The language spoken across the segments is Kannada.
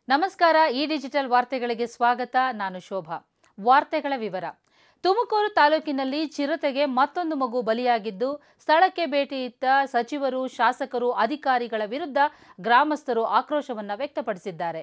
ನಮಸ್ಕಾರ ಈ ಡಿಜಿಟಲ್ ವಾರ್ತೆಗಳಿಗೆ ಸ್ವಾಗತ ನಾನು ಶೋಭಾ ವಾರ್ತೆಗಳ ವಿವರ ತುಮಕೂರು ತಾಲೂಕಿನಲ್ಲಿ ಚಿರತೆಗೆ ಮತ್ತೊಂದು ಮಗು ಬಲಿಯಾಗಿದ್ದು ಸ್ಥಳಕ್ಕೆ ಭೇಟಿ ಇತ್ತ ಸಚಿವರು ಶಾಸಕರು ಅಧಿಕಾರಿಗಳ ವಿರುದ್ಧ ಗ್ರಾಮಸ್ಥರು ಆಕ್ರೋಶವನ್ನ ವ್ಯಕ್ತಪಡಿಸಿದ್ದಾರೆ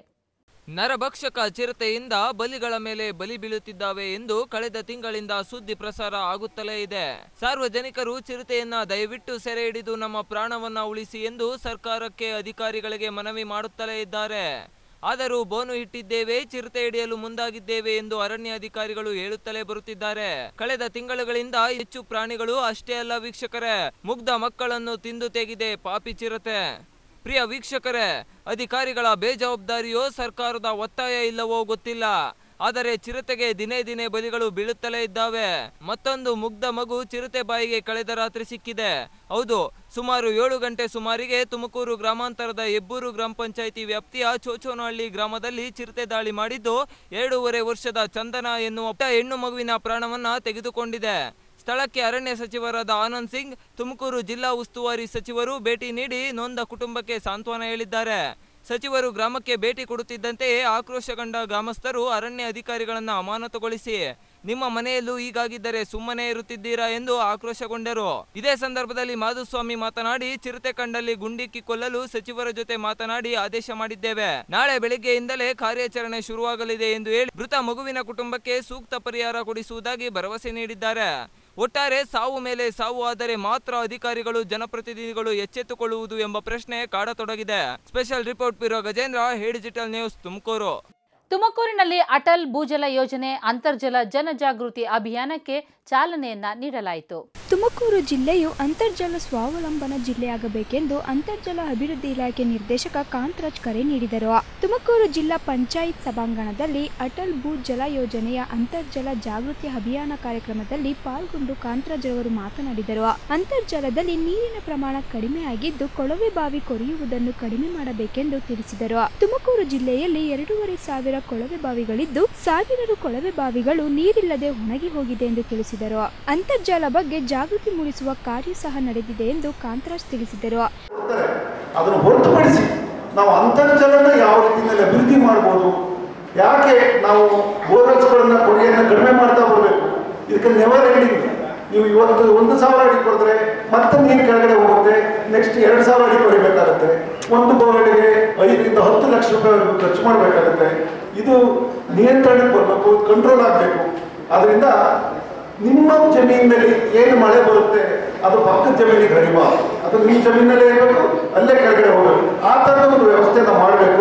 ನರಭಕ್ಷಕ ಚಿರತೆಯಿಂದ ಬಲಿಗಳ ಮೇಲೆ ಬಲಿ ಬೀಳುತ್ತಿದ್ದಾವೆ ಎಂದು ಕಳೆದ ತಿಂಗಳಿಂದ ಸುದ್ದಿ ಪ್ರಸಾರ ಆಗುತ್ತಲೇ ಇದೆ ಸಾರ್ವಜನಿಕರು ಚಿರತೆಯನ್ನ ದಯವಿಟ್ಟು ಸೆರೆ ಹಿಡಿದು ನಮ್ಮ ಪ್ರಾಣವನ್ನ ಉಳಿಸಿ ಎಂದು ಸರ್ಕಾರಕ್ಕೆ ಅಧಿಕಾರಿಗಳಿಗೆ ಮನವಿ ಮಾಡುತ್ತಲೇ ಇದ್ದಾರೆ ಆದರೂ ಬೋನು ಇಟ್ಟಿದ್ದೇವೆ ಚಿರತೆ ಹಿಡಿಯಲು ಮುಂದಾಗಿದ್ದೇವೆ ಎಂದು ಅರಣ್ಯ ಅಧಿಕಾರಿಗಳು ಹೇಳುತ್ತಲೇ ಬರುತ್ತಿದ್ದಾರೆ ಕಳೆದ ತಿಂಗಳುಗಳಿಂದ ಹೆಚ್ಚು ಪ್ರಾಣಿಗಳು ಅಷ್ಟೇ ಅಲ್ಲ ವೀಕ್ಷಕರೇ ಮುಗ್ಧ ಮಕ್ಕಳನ್ನು ತಿಂದು ತೆಗಿದೆ ಪಾಪಿ ಚಿರತೆ ಪ್ರಿಯ ವೀಕ್ಷಕರೇ ಅಧಿಕಾರಿಗಳ ಬೇಜವಾಬ್ದಾರಿಯೋ ಸರ್ಕಾರದ ಒತ್ತಾಯ ಇಲ್ಲವೋ ಗೊತ್ತಿಲ್ಲ ಆದರೆ ಚಿರತೆಗೆ ದಿನೇ ದಿನೇ ಬಲಿಗಳು ಬೀಳುತ್ತಲೇ ಇದ್ದಾವೆ ಮತ್ತೊಂದು ಮುಗ್ಧ ಮಗು ಚಿರತೆ ಬಾಯಿಗೆ ಕಳೆದ ರಾತ್ರಿ ಸಿಕ್ಕಿದೆ ಹೌದು ಸುಮಾರು ಏಳು ಗಂಟೆ ಸುಮಾರಿಗೆ ತುಮಕೂರು ಗ್ರಾಮಾಂತರದ ಹೆಬ್ಬೂರು ಗ್ರಾಮ ಪಂಚಾಯಿತಿ ವ್ಯಾಪ್ತಿಯ ಚೋಚೋನಹಳ್ಳಿ ಗ್ರಾಮದಲ್ಲಿ ಚಿರತೆ ದಾಳಿ ಮಾಡಿದ್ದು ಎರಡೂವರೆ ವರ್ಷದ ಚಂದನ ಎನ್ನುವ ಪುಟ್ಟ ಹೆಣ್ಣು ಮಗುವಿನ ಪ್ರಾಣವನ್ನ ತೆಗೆದುಕೊಂಡಿದೆ ಸ್ಥಳಕ್ಕೆ ಅರಣ್ಯ ಸಚಿವರಾದ ಆನಂದ್ ಸಿಂಗ್ ತುಮಕೂರು ಜಿಲ್ಲಾ ಉಸ್ತುವಾರಿ ಸಚಿವರು ಭೇಟಿ ನೀಡಿ ನೊಂದ ಕುಟುಂಬಕ್ಕೆ ಸಾಂತ್ವನ ಹೇಳಿದ್ದಾರೆ ಸಚಿವರು ಗ್ರಾಮಕ್ಕೆ ಭೇಟಿ ಕೊಡುತ್ತಿದ್ದಂತೆಯೇ ಆಕ್ರೋಶಗೊಂಡ ಗ್ರಾಮಸ್ಥರು ಅರಣ್ಯ ಅಧಿಕಾರಿಗಳನ್ನ ಅಮಾನತುಗೊಳಿಸಿ ನಿಮ್ಮ ಮನೆಯಲ್ಲೂ ಹೀಗಾಗಿದ್ದರೆ ಸುಮ್ಮನೆ ಇರುತ್ತಿದ್ದೀರಾ ಎಂದು ಆಕ್ರೋಶಗೊಂಡರು ಇದೇ ಸಂದರ್ಭದಲ್ಲಿ ಮಾಧುಸ್ವಾಮಿ ಮಾತನಾಡಿ ಚಿರತೆ ಕಂಡಲ್ಲಿ ಗುಂಡಿಕ್ಕಿ ಕೊಲ್ಲಲು ಸಚಿವರ ಜೊತೆ ಮಾತನಾಡಿ ಆದೇಶ ಮಾಡಿದ್ದೇವೆ ನಾಳೆ ಬೆಳಿಗ್ಗೆಯಿಂದಲೇ ಕಾರ್ಯಾಚರಣೆ ಶುರುವಾಗಲಿದೆ ಎಂದು ಹೇಳಿ ಮೃತ ಮಗುವಿನ ಕುಟುಂಬಕ್ಕೆ ಸೂಕ್ತ ಪರಿಹಾರ ಕೊಡಿಸುವುದಾಗಿ ಭರವಸೆ ನೀಡಿದ್ದಾರೆ ಒಟ್ಟಾರೆ ಸಾವು ಮೇಲೆ ಸಾವು ಆದರೆ ಮಾತ್ರ ಅಧಿಕಾರಿಗಳು ಜನಪ್ರತಿನಿಧಿಗಳು ಎಚ್ಚೆತ್ತುಕೊಳ್ಳುವುದು ಎಂಬ ಪ್ರಶ್ನೆ ಕಾಡತೊಡಗಿದೆ ಸ್ಪೆಷಲ್ ರಿಪೋರ್ಟ್ ಬ್ಯೂರೋ ಗಜೇಂದ್ರ ಹೇ ಡಿಜಿಟಲ್ ನ್ಯೂಸ್ ತುಮಕೂರು ತುಮಕೂರಿನಲ್ಲಿ ಅಟಲ್ ಭೂಜಲ ಯೋಜನೆ ಅಂತರ್ಜಲ ಜನಜಾಗೃತಿ ಅಭಿಯಾನಕ್ಕೆ ಚಾಲನೆಯನ್ನ ನೀಡಲಾಯಿತು ತುಮಕೂರು ಜಿಲ್ಲೆಯು ಅಂತರ್ಜಲ ಸ್ವಾವಲಂಬನ ಜಿಲ್ಲೆಯಾಗಬೇಕೆಂದು ಅಂತರ್ಜಲ ಅಭಿವೃದ್ಧಿ ಇಲಾಖೆ ನಿರ್ದೇಶಕ ಕಾಂತರಾಜ್ ಕರೆ ನೀಡಿದರು ತುಮಕೂರು ಜಿಲ್ಲಾ ಪಂಚಾಯತ್ ಸಭಾಂಗಣದಲ್ಲಿ ಅಟಲ್ ಭೂ ಜಲ ಯೋಜನೆಯ ಅಂತರ್ಜಲ ಜಾಗೃತಿ ಅಭಿಯಾನ ಕಾರ್ಯಕ್ರಮದಲ್ಲಿ ಪಾಲ್ಗೊಂಡು ಕಾಂತರಾಜ್ ಅವರು ಮಾತನಾಡಿದರು ಅಂತರ್ಜಲದಲ್ಲಿ ನೀರಿನ ಪ್ರಮಾಣ ಕಡಿಮೆ ಆಗಿದ್ದು ಕೊಳವೆ ಬಾವಿ ಕೊರೆಯುವುದನ್ನು ಕಡಿಮೆ ಮಾಡಬೇಕೆಂದು ತಿಳಿಸಿದರು ತುಮಕೂರು ಜಿಲ್ಲೆಯಲ್ಲಿ ಎರಡೂವರೆ ಸಾವಿರ ಕೊಳವೆ ಬಾವಿಗಳಿದ್ದು ಸಾವಿರಾರು ಕೊಳವೆ ಬಾವಿಗಳು ನೀರಿಲ್ಲದೆ ಒಣಗಿ ಹೋಗಿದೆ ಎಂದು ತಿಳಿಸಿದರು ಅಂತರ್ಜಲ ಬಗ್ಗೆ ಜಾಗೃತಿ ಮೂಡಿಸುವ ಕಾರ್ಯ ಸಹ ನಡೆದಿದೆ ಎಂದು ಕಾಂತರಾಜ್ ತಿಳಿಸಿದರು ಕೊಡ್ತಾರೆ ಅದನ್ನು ಹೊರತುಪಡಿಸಿ ನಾವು ಅಂತರ್ಜಲನ ಯಾವ ರೀತಿಯಲ್ಲಿ ಅಭಿವೃದ್ಧಿ ಮಾಡ್ಬೋದು ಯಾಕೆ ನಾವು ಬೋರ್ವೆಲ್ಸ್ಗಳನ್ನ ಕೊಡುಗೆಯನ್ನು ಕಡಿಮೆ ಮಾಡ್ತಾ ಬರಬೇಕು ಇದಕ್ಕೆ ನೆವರ್ ಎಂಡಿಂಗ್ ನೀವು ಇವತ್ತು ಒಂದು ಸಾವಿರ ಅಡಿ ಕೊಡಿದ್ರೆ ಮತ್ತೆ ನೀರು ಕೆಳಗಡೆ ಹೋಗುತ್ತೆ ನೆಕ್ಸ್ಟ್ ಎರಡು ಸಾವಿರ ಅಡಿ ಕೊಡಿಬೇಕಾಗುತ್ತೆ ಒಂದು ಬೋರ್ವೆಲ್ಗೆ ಐದರಿಂದ ಹತ್ತು ಲಕ್ಷ ರೂಪಾಯಿ ಖರ್ಚು ಮಾಡಬೇಕಾಗುತ್ತೆ ಇದು ನಿಯಂತ್ರಣಕ್ಕೆ ಬರಬೇಕು ಕಂಟ್ರೋಲ್ ಆಗಬೇಕು ಅದರಿಂದ ನಿಮ್ಮ ಜಮೀನಿನಲ್ಲಿ ಏನು ಮಳೆ ಬರುತ್ತೆ ಅದು ಪಕ್ಕದ ಜಮೀನಿಗೆ ಹರಿಬಾರ್ದು ಅದು ನಿಮ್ಮ ಜಮೀನಲ್ಲೇ ಇರಬೇಕು ಅಲ್ಲೇ ಕೆಳಗಡೆ ಹೋಗಬೇಕು ಆ ಥರದ ಒಂದು ವ್ಯವಸ್ಥೆ ನಾವು ಮಾಡಬೇಕು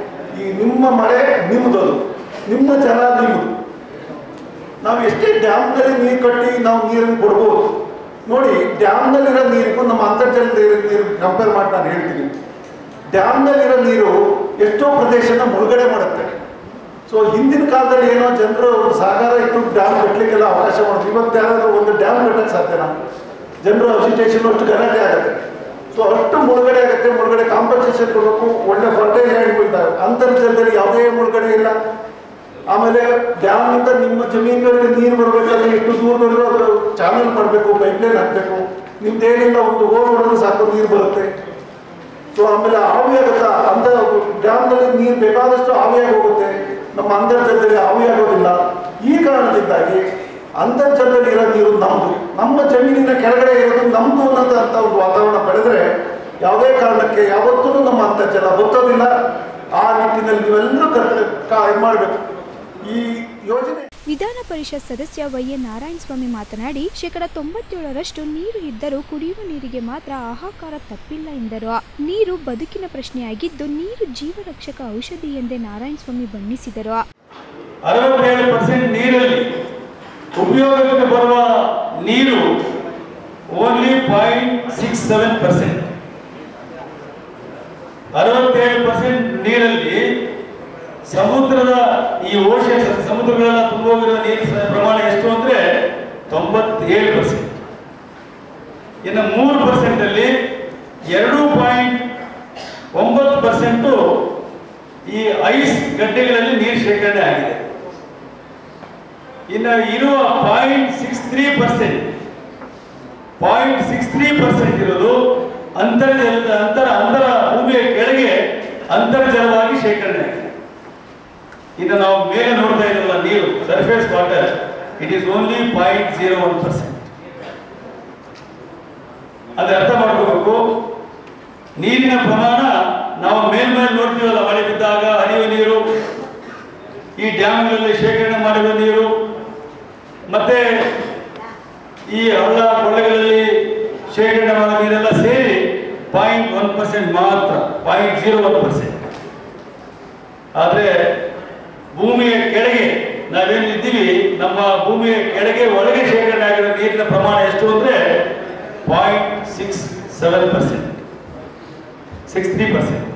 ಈ ನಿಮ್ಮ ಮಳೆ ನಿಮ್ಮದು ಅದು ನಿಮ್ಮ ಜಲ ನಿಮ್ಮದು ನಾವು ಎಷ್ಟೇ ಡ್ಯಾಮ್ನಲ್ಲಿ ನೀರು ಕಟ್ಟಿ ನಾವು ನೀರನ್ನು ಕೊಡ್ಬೋದು ನೋಡಿ ಡ್ಯಾಮ್ನಲ್ಲಿರೋ ನೀರಿಗೂ ನಮ್ಮ ಅಂತರ್ಜಲದ ನೀರು ಕಂಪೇರ್ ಮಾಡಿ ನಾನು ಹೇಳ್ತೀನಿ ಡ್ಯಾಮ್ನಲ್ಲಿರೋ ನೀರು ಎಷ್ಟೋ ಪ್ರದೇಶನ ಮುಳುಗಡೆ ಮಾಡುತ್ತೆ ಸೊ ಹಿಂದಿನ ಕಾಲದಲ್ಲಿ ಏನೋ ಜನರು ಸಹಕಾರ ಇಟ್ಟು ಡ್ಯಾಮ್ ಕಟ್ಟಲಿಕ್ಕೆಲ್ಲ ಅವಕಾಶ ಮಾಡೋದು ಇವತ್ತು ಯಾರಾದರೂ ಒಂದು ಡ್ಯಾಮ್ ಕಟ್ಟಕ್ಕೆ ಸಾಧ್ಯನಾ ಜನರು ಅಜಿಟೇಷನ್ ಅಷ್ಟು ಗಲಾಟೆ ಆಗುತ್ತೆ ಸೊ ಅಷ್ಟು ಮುಳುಗಡೆ ಆಗುತ್ತೆ ಮುಳುಗಡೆ ಕಾಂಪನ್ಸೇಷನ್ ಕೊಡಬೇಕು ಒಳ್ಳೆ ಫರ್ಟೈಲ್ ಲ್ಯಾಂಡ್ ಬೀಳ್ತಾರೆ ಅಂತರ್ಜಲದಲ್ಲಿ ಯಾವುದೇ ಮುಳುಗಡೆ ಇಲ್ಲ ಆಮೇಲೆ ಡ್ಯಾಮ್ನಿಂದ ನಿಮ್ಮ ಜಮೀನುಗಳಿಗೆ ನೀರು ಬರಬೇಕಾದ್ರೆ ಎಷ್ಟು ದೂರದವರೆಗೂ ಅದು ಚಾನಲ್ ಮಾಡಬೇಕು ಪೈಪ್ಲೈನ್ ಹಾಕಬೇಕು ನಿಮ್ದೇನಿಲ್ಲ ಒಂದು ಹೋಲ್ ಹೊಡೆದ್ರೆ ಸಾಕು ನೀರು ಬರುತ್ತೆ ಸೊ ಆಮೇಲೆ ಆವಿಯಾಗುತ್ತಾ ಅಂತ ಡ್ಯಾಮ್ನಲ್ಲಿ ನೀರು ಬೇಕಾದಷ್ಟು ಆವಿಯಾಗಿ ಹೋಗುತ್ತೆ ನಮ್ಮ ಅಂತರ್ಜಲದಲ್ಲಿ ಆವಿಯಾಗೋದಿಲ್ಲ ಈ ಕಾರಣದಿಂದಾಗಿ ಅಂತರ್ಜಲದಲ್ಲಿ ಇರೋ ನೀರು ನಮ್ಮದು ನಮ್ಮ ಜಮೀನಿನ ಕೆಳಗಡೆ ಇರೋದು ನಮ್ಮದು ಅನ್ನೋದಂಥ ಒಂದು ವಾತಾವರಣ ಬೆಳೆದ್ರೆ ಯಾವುದೇ ಕಾರಣಕ್ಕೆ ಯಾವತ್ತೂ ನಮ್ಮ ಅಂತರ್ಜಲ ಬತ್ತೋದಿಲ್ಲ ಆ ನಿಟ್ಟಿನಲ್ಲಿ ನೀವೆಲ್ಲರೂ ಕರ್ ಇದು ಮಾಡಬೇಕು ಈ ಯೋಜನೆ ವಿಧಾನ ಪರಿಷತ್ ಸದಸ್ಯ ವೈ ಎ ನಾರಾಯಣಸ್ವಾಮಿ ಮಾತನಾಡಿ ಶೇಕಡ ತೊಂಬತ್ತೇಳರಷ್ಟು ನೀರು ಇದ್ದರೂ ಕುಡಿಯುವ ನೀರಿಗೆ ಮಾತ್ರ ಹಾಹಾಕಾರ ತಪ್ಪಿಲ್ಲ ಎಂದರು ನೀರು ಬದುಕಿನ ಪ್ರಶ್ನೆಯಾಗಿದ್ದು ನೀರು ಜೀವರಕ್ಷಕ ಔಷಧಿ ಎಂದೇ ನಾರಾಯಣಸ್ವಾಮಿ ಬಣ್ಣಿಸಿದರು ಅರವತ್ತೇಳು ಪರ್ಸೆಂಟ್ ನೀರಲ್ಲಿ ಉಪಯೋಗಕ್ಕೆ ಬರುವ ನೀರು only point six seven percent ಅರವತ್ತೇಳು ಪರ್ಸೆಂಟ್ ನೀರಲ್ಲಿ ಸಮುದ್ರದ ಈ ಓಷನ್ ಸಮುದ್ರಗಳೆಲ್ಲ ತುಂಬೋಗಿರುವ ನೀರಿನ ಪ್ರಮಾಣ ಎಷ್ಟು ಅಂದ್ರೆ ತೊಂಬತ್ತೇಳು ಪರ್ಸೆಂಟ್ ಇನ್ನು ಮೂರು ಪರ್ಸೆಂಟ್ ಅಲ್ಲಿ ಎರಡು ಪಾಯಿಂಟ್ ಒಂಬತ್ತು ಪರ್ಸೆಂಟು ಈ ಐಸ್ ಗಡ್ಡೆಗಳಲ್ಲಿ ನೀರು ಶೇಖರಣೆ ಆಗಿದೆ ಇನ್ನು ಇರುವ point six three percent point six three percent ಇರೋದು ಅಂತರ್ಜಲದ ಅಂತರ ಅಂತರ ಭೂಮಿಯ ಕೆಳಗೆ ಅಂತರ್ಜಲವಾಗಿ ಶೇಖರಣೆ ಆಗಿದೆ ಇನ್ನು ನಾವು ಮೇಲೆ ನೋಡ್ತಾ ಇರಲ್ಲ ನೀರು surface water it is only point zero one percent ಅದೇ ಅರ್ಥ ಮಾಡ್ಕೋಬೇಕು ನೀರಿನ ಪ್ರಮಾಣ ನಾವು ಮೇಲ್ಮೇಲೆ ನೋಡ್ತೀವಲ್ಲ ಮಳೆ ಬಿದ್ದಾಗ ಹರಿಯುವ ನೀರು ಈ ಡ್ಯಾಮ್ಗಳಲ್ಲಿ ಶೇಖರಣೆ ಮಾಡಿರುವ ನೀರು ಮತ್ತೆ ಈ ಹಳ್ಳ ಕೊಳ್ಳಗಳಲ್ಲಿ ಶೇಖರಣೆ ಮಾಡೋ ನೀರೆಲ್ಲ ಸೇರಿ ಪಾಯಿಂಟ್ ಒನ್ ಪರ್ಸೆಂಟ್ ಮಾತ್ರ ಪಾಯಿಂಟ್ ಜೀರೋ ಒನ್ ಪರ್ಸೆಂಟ್ ಆದರೆ ಭೂಮಿಯ ಕೆಳಗೆ ನಾವೇನು ಇದ್ದೀವಿ ನಮ್ಮ ಭೂಮಿಯ ಕೆಳಗೆ ಒಳಗೆ ಶೇಖರಣೆ ಆಗಿರೋ ನೀರಿನ ಪ್ರಮಾಣ ಎಷ್ಟು ಅಂದರೆ point six seven percent six three percent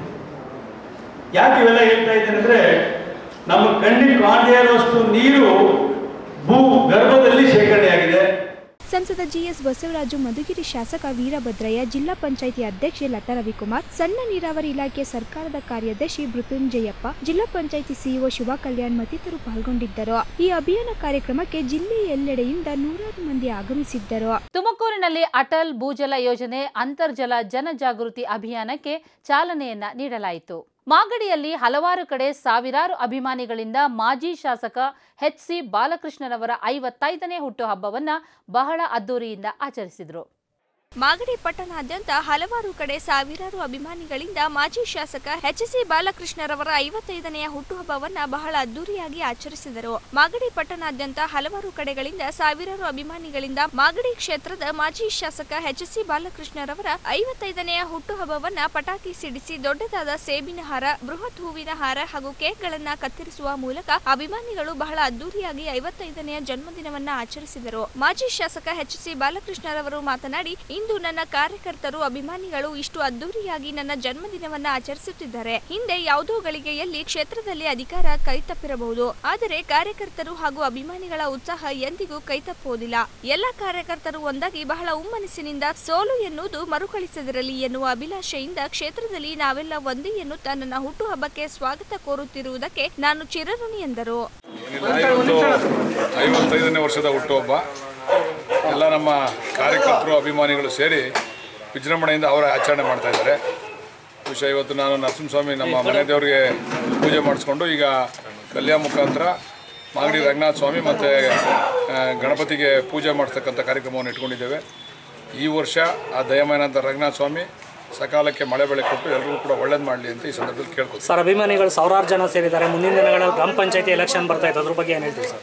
ಯಾಕೆ ಇವೆಲ್ಲ ಹೇಳ್ತಾ ಇದ್ದೇನೆ ಅಂದ್ರೆ ನಮ್ಮ ಕಣ್ಣಿಗೆ ಕಾಣದೇ ಇರುವಷ್ಟು ನೀರು ಭೂ ಗರ್ಭದಲ್ಲಿ ಶೇಖರಣೆಯಾಗಿದೆ ಸಂಸದ ಜಿಎಸ್ ಬಸವರಾಜು ಮಧುಗಿರಿ ಶಾಸಕ ವೀರಭದ್ರಯ್ಯ ಜಿಲ್ಲಾ ಪಂಚಾಯಿತಿ ಅಧ್ಯಕ್ಷೆ ಲತಾ ರವಿಕುಮಾರ್ ಸಣ್ಣ ನೀರಾವರಿ ಇಲಾಖೆ ಸರ್ಕಾರದ ಕಾರ್ಯದರ್ಶಿ ಮೃತ್ಯುಂಜಯಪ್ಪ ಜಿಲ್ಲಾ ಪಂಚಾಯಿತಿ ಸಿಇಒ ಶುಭಾ ಕಲ್ಯಾಣ್ ಮತ್ತಿತರರು ಪಾಲ್ಗೊಂಡಿದ್ದರು ಈ ಅಭಿಯಾನ ಕಾರ್ಯಕ್ರಮಕ್ಕೆ ಜಿಲ್ಲೆಯ ಎಲ್ಲೆಡೆಯಿಂದ ನೂರಾರು ಮಂದಿ ಆಗಮಿಸಿದ್ದರು ತುಮಕೂರಿನಲ್ಲಿ ಅಟಲ್ ಭೂಜಲ ಯೋಜನೆ ಅಂತರ್ಜಲ ಜನಜಾಗೃತಿ ಅಭಿಯಾನಕ್ಕೆ ಚಾಲನೆಯನ್ನ ನೀಡಲಾಯಿತು ಮಾಗಡಿಯಲ್ಲಿ ಹಲವಾರು ಕಡೆ ಸಾವಿರಾರು ಅಭಿಮಾನಿಗಳಿಂದ ಮಾಜಿ ಶಾಸಕ ಎಚ್ ಸಿ ಬಾಲಕೃಷ್ಣರವರ ಐವತ್ತೈದನೇ ಹುಟ್ಟುಹಬ್ಬವನ್ನ ಬಹಳ ಅದ್ದೂರಿಯಿಂದ ಆಚರಿಸಿದರು ಮಾಗಡಿ ಪಟ್ಟಣಾದ್ಯಂತ ಹಲವಾರು ಕಡೆ ಸಾವಿರಾರು ಅಭಿಮಾನಿಗಳಿಂದ ಮಾಜಿ ಶಾಸಕ ಎಚ್ ಸಿ ಬಾಲಕೃಷ್ಣರವರ ಐವತ್ತೈದನೆಯ ಹುಟ್ಟುಹಬ್ಬವನ್ನ ಬಹಳ ಅದ್ದೂರಿಯಾಗಿ ಆಚರಿಸಿದರು ಮಾಗಡಿ ಪಟ್ಟಣಾದ್ಯಂತ ಹಲವಾರು ಕಡೆಗಳಿಂದ ಸಾವಿರಾರು ಅಭಿಮಾನಿಗಳಿಂದ ಮಾಗಡಿ ಕ್ಷೇತ್ರದ ಮಾಜಿ ಶಾಸಕ ಎಚ್ ಸಿ ಬಾಲಕೃಷ್ಣರವರ ಐವತ್ತೈದನೆಯ ಹುಟ್ಟುಹಬ್ಬವನ್ನ ಪಟಾಕಿ ಸಿಡಿಸಿ ದೊಡ್ಡದಾದ ಸೇಬಿನ ಹಾರ ಬೃಹತ್ ಹೂವಿನ ಹಾರ ಹಾಗೂ ಕೇಕ್ಗಳನ್ನ ಕತ್ತರಿಸುವ ಮೂಲಕ ಅಭಿಮಾನಿಗಳು ಬಹಳ ಅದ್ದೂರಿಯಾಗಿ ಐವತ್ತೈದನೆಯ ಜನ್ಮದಿನವನ್ನ ಆಚರಿಸಿದರು ಮಾಜಿ ಶಾಸಕ ಎಚ್ ಸಿ ಬಾಲಕೃಷ್ಣರವರು ಮಾತನಾಡಿ ಇಂದು ನನ್ನ ಕಾರ್ಯಕರ್ತರು ಅಭಿಮಾನಿಗಳು ಇಷ್ಟು ಅದ್ದೂರಿಯಾಗಿ ನನ್ನ ಜನ್ಮದಿನವನ್ನ ಆಚರಿಸುತ್ತಿದ್ದಾರೆ ಹಿಂದೆ ಯಾವುದೋ ಗಳಿಗೆಯಲ್ಲಿ ಕ್ಷೇತ್ರದಲ್ಲಿ ಅಧಿಕಾರ ಕೈತಪ್ಪಿರಬಹುದು ಆದರೆ ಕಾರ್ಯಕರ್ತರು ಹಾಗೂ ಅಭಿಮಾನಿಗಳ ಉತ್ಸಾಹ ಎಂದಿಗೂ ಕೈತಪ್ಪುವುದಿಲ್ಲ ಎಲ್ಲ ಕಾರ್ಯಕರ್ತರು ಒಂದಾಗಿ ಬಹಳ ಉಮ್ಮನಸ್ಸಿನಿಂದ ಸೋಲು ಎನ್ನುವುದು ಮರುಕಳಿಸದಿರಲಿ ಎನ್ನುವ ಅಭಿಲಾಷೆಯಿಂದ ಕ್ಷೇತ್ರದಲ್ಲಿ ನಾವೆಲ್ಲ ಒಂದೇ ಎನ್ನುತ್ತಾ ನನ್ನ ಹುಟ್ಟುಹಬ್ಬಕ್ಕೆ ಸ್ವಾಗತ ಕೋರುತ್ತಿರುವುದಕ್ಕೆ ನಾನು ಚಿರಋಣಿ ಎಂದರು ಏನಿಲ್ಲ ಇವತ್ತು ಐವತ್ತೈದನೇ ವರ್ಷದ ಹುಟ್ಟುಹಬ್ಬ ಎಲ್ಲ ನಮ್ಮ ಕಾರ್ಯಕರ್ತರು ಅಭಿಮಾನಿಗಳು ಸೇರಿ ವಿಜೃಂಭಣೆಯಿಂದ ಅವರ ಆಚರಣೆ ಮಾಡ್ತಾ ಇದ್ದಾರೆ ವಿಷಯ ಇವತ್ತು ನಾನು ನರಸಿಂಹಸ್ವಾಮಿ ನಮ್ಮ ಮನೆ ದೇವರಿಗೆ ಪೂಜೆ ಮಾಡಿಸ್ಕೊಂಡು ಈಗ ಕಲ್ಯಾಣ ಮುಖಾಂತರ ಮಾಗಡಿ ರಂಗನಾಥ ಸ್ವಾಮಿ ಮತ್ತು ಗಣಪತಿಗೆ ಪೂಜೆ ಮಾಡಿಸ್ತಕ್ಕಂಥ ಕಾರ್ಯಕ್ರಮವನ್ನು ಇಟ್ಕೊಂಡಿದ್ದೇವೆ ಈ ವರ್ಷ ಆ ದಯಮಯನಂತ ರಂಗನಾಥ ಸ್ವಾಮಿ ಸಕಾಲಕ್ಕೆ ಮಳೆ ಬೆಳೆ ಕೊಟ್ಟು ಎಲ್ರಿಗೂ ಕೂಡ ಒಳ್ಳೇದು ಮಾಡಲಿ ಅಂತ ಈ ಸಂದರ್ಭದಲ್ಲಿ ಕೇಳ್ಕೊತೀನಿ ಸರ್ ಅಭಿಮಾನಿಗಳು ಸಾವಿರಾರು ಜನ ಸೇರಿದ್ದಾರೆ ಮುಂದಿನ ದಿನಗಳಲ್ಲಿ ಗ್ರಾಮ ಪಂಚಾಯತಿ ಎಲೆಕ್ಷನ್ ಬರ್ತಾ ಇದೆ ಅದ್ರ ಬಗ್ಗೆ ಏನು ಹೇಳ್ತೀವಿ ಸರ್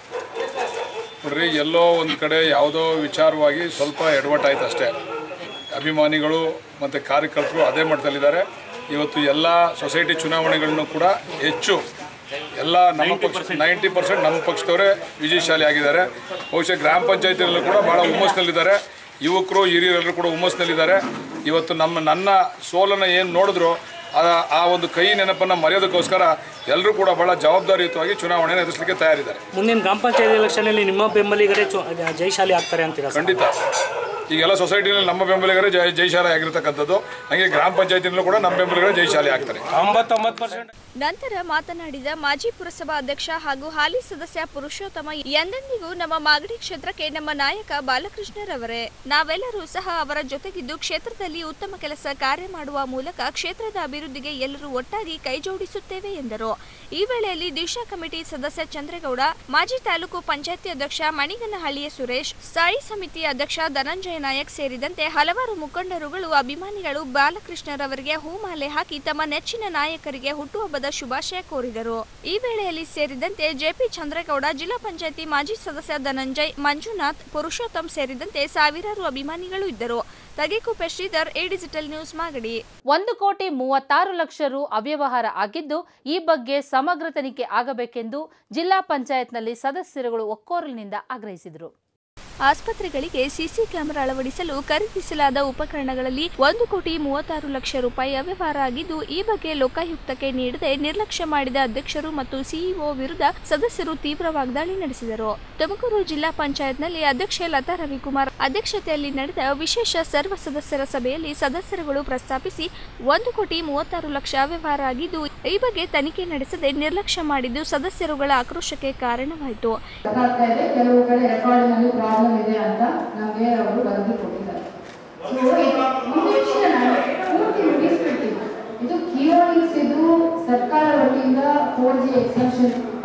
ನೋಡ್ರಿ ಎಲ್ಲೋ ಒಂದು ಕಡೆ ಯಾವುದೋ ವಿಚಾರವಾಗಿ ಸ್ವಲ್ಪ ಎಡವಟ್ಟಾಯ್ತು ಅಷ್ಟೇ ಅಭಿಮಾನಿಗಳು ಮತ್ತು ಕಾರ್ಯಕರ್ತರು ಅದೇ ಮಟ್ಟದಲ್ಲಿದ್ದಾರೆ ಇವತ್ತು ಎಲ್ಲ ಸೊಸೈಟಿ ಚುನಾವಣೆಗಳನ್ನು ಕೂಡ ಹೆಚ್ಚು ಎಲ್ಲ ನಮ್ಮ ಪಕ್ಷ ನೈಂಟಿ ಪರ್ಸೆಂಟ್ ನಮ್ಮ ಪಕ್ಷದವರೇ ವಿಜಯಶಾಲಿ ಆಗಿದ್ದಾರೆ ಬಹುಶಃ ಗ್ರಾಮ ಪಂಚಾಯತಿಯಲ್ಲೂ ಕೂಡ ಭಾಳ ಹುಮ್ಮಸ್ನಲ್ಲಿದ್ದಾರೆ ಯುವಕರು ಹಿರಿಯರೆಲ್ಲರೂ ಕೂಡ ಹುಮ್ಮಸ್ನಲ್ಲಿದ್ದಾರೆ ಇವತ್ತು ನಮ್ಮ ನನ್ನ ಸೋಲನ್ನು ಏನು ನೋಡಿದ್ರು ಆ ಆ ಒಂದು ಕೈ ನೆನಪನ್ನು ಮರೆಯೋದಕ್ಕೋಸ್ಕರ ಎಲ್ಲರೂ ಕೂಡ ಭಾಳ ಜವಾಬ್ದಾರಿಯುತವಾಗಿ ಚುನಾವಣೆಯನ್ನು ಎದುರಿಸಲಿಕ್ಕೆ ತಯಾರಿದ್ದಾರೆ ಮುಂದಿನ ಗ್ರಾಮ ಪಂಚಾಯತಿ ಎಲೆಕ್ಷನಲ್ಲಿ ನಿಮ್ಮ ಬೆಂಬಲಿಗರೇ ಚು ಜಯಶಾಲಿ ಆಗ್ತಾರೆ ಅಂತೀರಾ ಸರ್ ಖಂಡಿತ ಈಗೆಲ್ಲ ಸೊಸೈಟಿನಲ್ಲಿ ನಮ್ಮ ಬೆಂಬಲಿಗರೇ ಜಯ ಜಯಶಾಲಿ ಆಗಿರ್ತಕ್ಕಂಥದ್ದು ಹಾಗೆ ಗ್ರಾಮ ಪಂಚಾಯತಿನಲ್ಲೂ ಕೂಡ ನಮ್ಮ ಬೆಂಬಲಿಗರೇ ಜಯಶಾಲಿ ಆಗ್ತಾರೆ ತೊಂಬತ್ತೊಂಬತ್ತು ಪರ್ಸೆಂಟ್ ನಂತರ ಮಾತನಾಡಿದ ಮಾಜಿ ಪುರಸಭಾ ಅಧ್ಯಕ್ಷ ಹಾಗೂ ಹಾಲಿ ಸದಸ್ಯ ಪುರುಷೋತ್ತಮ ಎಂದೆಂದಿಗೂ ನಮ್ಮ ಮಾಗಡಿ ಕ್ಷೇತ್ರಕ್ಕೆ ನಮ್ಮ ನಾಯಕ ಬಾಲಕೃಷ್ಣರವರೇ ನಾವೆಲ್ಲರೂ ಸಹ ಅವರ ಜೊತೆಗಿದ್ದು ಕ್ಷೇತ್ರದಲ್ಲಿ ಉತ್ತಮ ಕೆಲಸ ಕಾರ್ಯ ಮಾಡುವ ಮೂಲಕ ಕ್ಷೇತ್ರದ ಅಭಿವೃದ್ಧಿಗೆ ಎಲ್ಲರೂ ಒಟ್ಟಾಗಿ ಕೈಜೋಡಿಸುತ್ತೇವೆ ಎಂದರು ಈ ವೇಳೆಯಲ್ಲಿ ದಿಶಾ ಕಮಿಟಿ ಸದಸ್ಯ ಚಂದ್ರೇಗೌಡ ಮಾಜಿ ತಾಲೂಕು ಪಂಚಾಯತಿ ಅಧ್ಯಕ್ಷ ಮಣಿಗನಹಳ್ಳಿಯ ಸುರೇಶ್ ಸ್ಥಾಯಿ ಸಮಿತಿ ಅಧ್ಯಕ್ಷ ಧನಂಜಯ ನಾಯಕ್ ಸೇರಿದಂತೆ ಹಲವಾರು ಮುಖಂಡರುಗಳು ಅಭಿಮಾನಿಗಳು ಬಾಲಕೃಷ್ಣರವರಿಗೆ ಹೂಮಾಲೆ ಹಾಕಿ ತಮ್ಮ ನೆಚ್ಚಿನ ನಾಯಕರಿಗೆ ಹುಟ್ಟುಹಬ್ಬದ ಶುಭಾಶಯ ಕೋರಿದರು ಈ ವೇಳೆಯಲ್ಲಿ ಸೇರಿದಂತೆ ಜೆಪಿ ಚಂದ್ರೇಗೌಡ ಜಿಲ್ಲಾ ಪಂಚಾಯತಿ ಮಾಜಿ ಸದಸ್ಯ ಧನಂಜಯ್ ಮಂಜುನಾಥ್ ಪುರುಷೋತ್ತಮ್ ಸೇರಿದಂತೆ ಸಾವಿರಾರು ಅಭಿಮಾನಿಗಳು ಇದ್ದರು Tagekuppe Shridhar A digital news Magadi ಒಂದು ಕೋಟಿ ಮೂವತ್ತಾರು ಲಕ್ಷ ರು ಅವ್ಯವಹಾರ ಆಗಿದ್ದು ಈ ಬಗ್ಗೆ ಸಮಗ್ರ ತನಿಖೆ ಆಗಬೇಕೆಂದು ಜಿಲ್ಲಾ ಪಂಚಾಯತ್ನಲ್ಲಿ ಸದಸ್ಯರುಗಳು ಒಕ್ಕೊರಲಿನಿಂದ ಆಗ್ರಹಿಸಿದರು ಆಸ್ಪತ್ರೆಗಳಿಗೆ ಸಿಸಿ ಕ್ಯಾಮೆರಾ ಅಳವಡಿಸಲು ಖರೀದಿಸಲಾದ ಉಪಕರಣಗಳಲ್ಲಿ ಒಂದು ಕೋಟಿ ಮೂವತ್ತಾರು ಲಕ್ಷ ರೂಪಾಯಿ ಅವ್ಯವಹಾರ ಆಗಿದ್ದು ಈ ಬಗ್ಗೆ ಲೋಕಾಯುಕ್ತಕ್ಕೆ ನೀಡದೆ ನಿರ್ಲಕ್ಷ್ಯ ಮಾಡಿದ ಅಧ್ಯಕ್ಷರು ಮತ್ತು ಸಿಇಒ ವಿರುದ್ಧ ಸದಸ್ಯರು ತೀವ್ರ ವಾಗ್ದಾಳಿ ನಡೆಸಿದರು ತುಮಕೂರು ಜಿಲ್ಲಾ ಪಂಚಾಯತ್ನಲ್ಲಿ ಅಧ್ಯಕ್ಷೆ ಲತಾ ರವಿಕುಮಾರ್ ಅಧ್ಯಕ್ಷತೆಯಲ್ಲಿ ನಡೆದ ವಿಶೇಷ ಸರ್ವ ಸದಸ್ಯರ ಸಭೆಯಲ್ಲಿ ಸದಸ್ಯರುಗಳು ಪ್ರಸ್ತಾಪಿಸಿ ಒಂದು ಕೋಟಿ ಮೂವತ್ತಾರು ಲಕ್ಷ ಅವ್ಯವಹಾರ ಆಗಿದ್ದು ಈ ಬಗ್ಗೆ ತನಿಖೆ ನಡೆಸದೆ ನಿರ್ಲಕ್ಷ್ಯ ಮಾಡಿದ್ದು ಸದಸ್ಯರುಗಳ ಆಕ್ರೋಶಕ್ಕೆ ಕಾರಣವಾಯಿತು ಗೊತ್ತಾಗ್ತಾ ಇದೆ ಕೆಲವು ಕಡೆ ರೆಕಾರ್ಡಿನಲ್ಲಿ ಪ್ರಾಬ್ಲಮ್ ಇದೆ ಅಂತ ನಮಗೆ ಅವರು ವರದಿ ಕೊಟ್ಟಿದ್ದಾರೆ ಸೊ ಒಂದು ವಿಷಯ ನಾನು ಪೂರ್ತಿ ಮುಗಿಸ್ಬಿಡ್ತೀನಿ ಇದು ಕಿಯೋನಿಕ್ಸ್ ಇದು ಸರ್ಕಾರ ವತಿಯಿಂದ ಫೋರ್ ಜಿ ಎಕ್ಸೆಪ್ಷನ್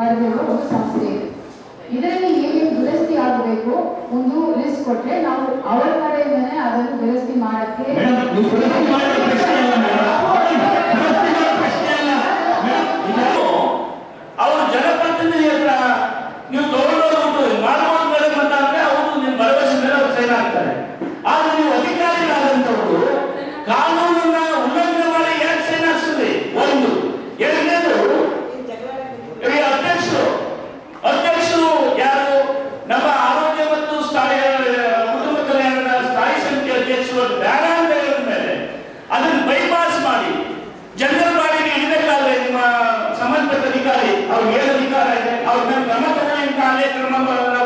ಬರೆದಿರುವ ಒಂದು ಸಂಸ್ಥೆ ಇದೆ ಇದರಲ್ಲಿ ಏನೇನು ದುರಸ್ತಿ ಆಗಬೇಕು ಒಂದು ಲಿಸ್ಟ್ ಕೊಟ್ರೆ ನಾವು ಅವರ ಕಡೆಯಿಂದನೇ ಅದನ್ನು ದುರಸ್ತಿ ಮಾಡಕ್ಕೆ ಮೇಡಮ್, ನೀವು ದುರಸ್ತಿ ಮಾಡೋ ಪ್ರಶ್ನೆ ಅಲ್ಲ ಮೇಡಮ್. ದುರಸ್ತಿ ಮಾಡೋ ಪ್ರಶ್ನೆ ಅಲ್ಲ. ಮೇಡಮ್, ಇದು ಅವರು ಜನಪ್ರತಿನಿಧಿ ಹತ್ರ ನೀವು ತಗೊಂಡೋಗ್ಬಿಟ್ಟು ಮಾಡ್ಬೋದು ಮೇಡಮ್ ಅಂತ ಅಂದ್ರೆ ಅವರು ನಿಮ್ಮ ಭರವಸೆ ಮೇಲೆ ಅವ್ರು ಸೈನ್ ಆಗ್ತಾರೆ ಆದ್ರೆ ನೀವು ಅಧಿಕಾರಿಗಳಾದಂಥವರು ಕಾನೂನನ್ನ ಉಲ್ಲಂಘನೆ ಮಾಡಿ ಯಾಕೆ ಸೈನ್ ಹಾಕ್ಸಿದ್ರಿ ಒಂದು ಎರಡನೇದು ಈ ಅಧ್ಯಕ್ಷರು ಅಧ್ಯಕ್ಷರು ಯಾರು ನಮ್ಮ ಆರೋಗ್ಯ ಮತ್ತು ಸ್ಥಾಯಿ ಕುಟುಂಬ ಕಲ್ಯಾಣದ ಸ್ಥಾಯಿ ಸಮಿತಿ ಅಧ್ಯಕ್ಷರು ಬೇಡ ಅಂತ ಹೇಳಿದ ಮೇಲೆ ಅದನ್ನು ಬೈಪಾಸ್ ಮಾಡಿ ಜನರಲ್ ಬಾಡಿಗೆ ಇಡಬೇಕಾದ್ರೆ ನಿಮ್ಮ ಸಂಬಂಧಪಟ್ಟ ಅಧಿಕಾರಿ ಅವ್ರಿಗೆ ಏನು ಅಧಿಕಾರ ಇದೆ ಅವ್ರ ಮೇಲೆ ಕ್ರಮ ತಗೊಳ್ಳಿ ಅಂತ ಅಲ್ಲೇ ಕ್ರಮ ಬ- ನಾವು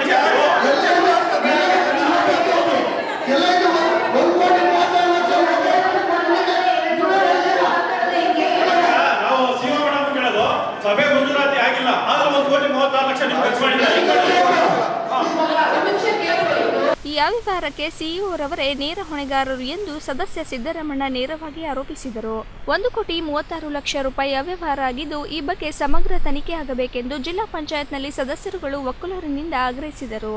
ನಾವು ಸಿಒ ಮೇಡಮ್ ಕೇಳೋದು ಸಭೆ ಮಂಜೂರಾತಿ ಆಗಿಲ್ಲ ಆದ್ರೆ ಒಂದು ಕೋಟಿ ಮೂವತ್ತಾರು ಲಕ್ಷ ನೀವು ಖರ್ಚು ಮಾಡಿದ್ದಾರೆ ಈ ಅವ್ಯವಹಾರಕ್ಕೆ ಸಿಇಒರವರೇ ನೇರ ಹೊಣೆಗಾರರು ಎಂದು ಸದಸ್ಯ ಸಿದ್ದರಾಮಣ್ಣ ನೇರವಾಗಿ ಆರೋಪಿಸಿದರು ಒಂದು ಕೋಟಿ ಮೂವತ್ತಾರು ಲಕ್ಷ ರೂಪಾಯಿ ಅವ್ಯವಹಾರ ಆಗಿದ್ದು ಈ ಬಗ್ಗೆ ಸಮಗ್ರ ತನಿಖೆ ಆಗಬೇಕೆಂದು ಜಿಲ್ಲಾ ಪಂಚಾಯತ್ನಲ್ಲಿ ಸದಸ್ಯರುಗಳು ಒಕ್ಕಲೂರಿನಿಂದ ಆಗ್ರಹಿಸಿದರು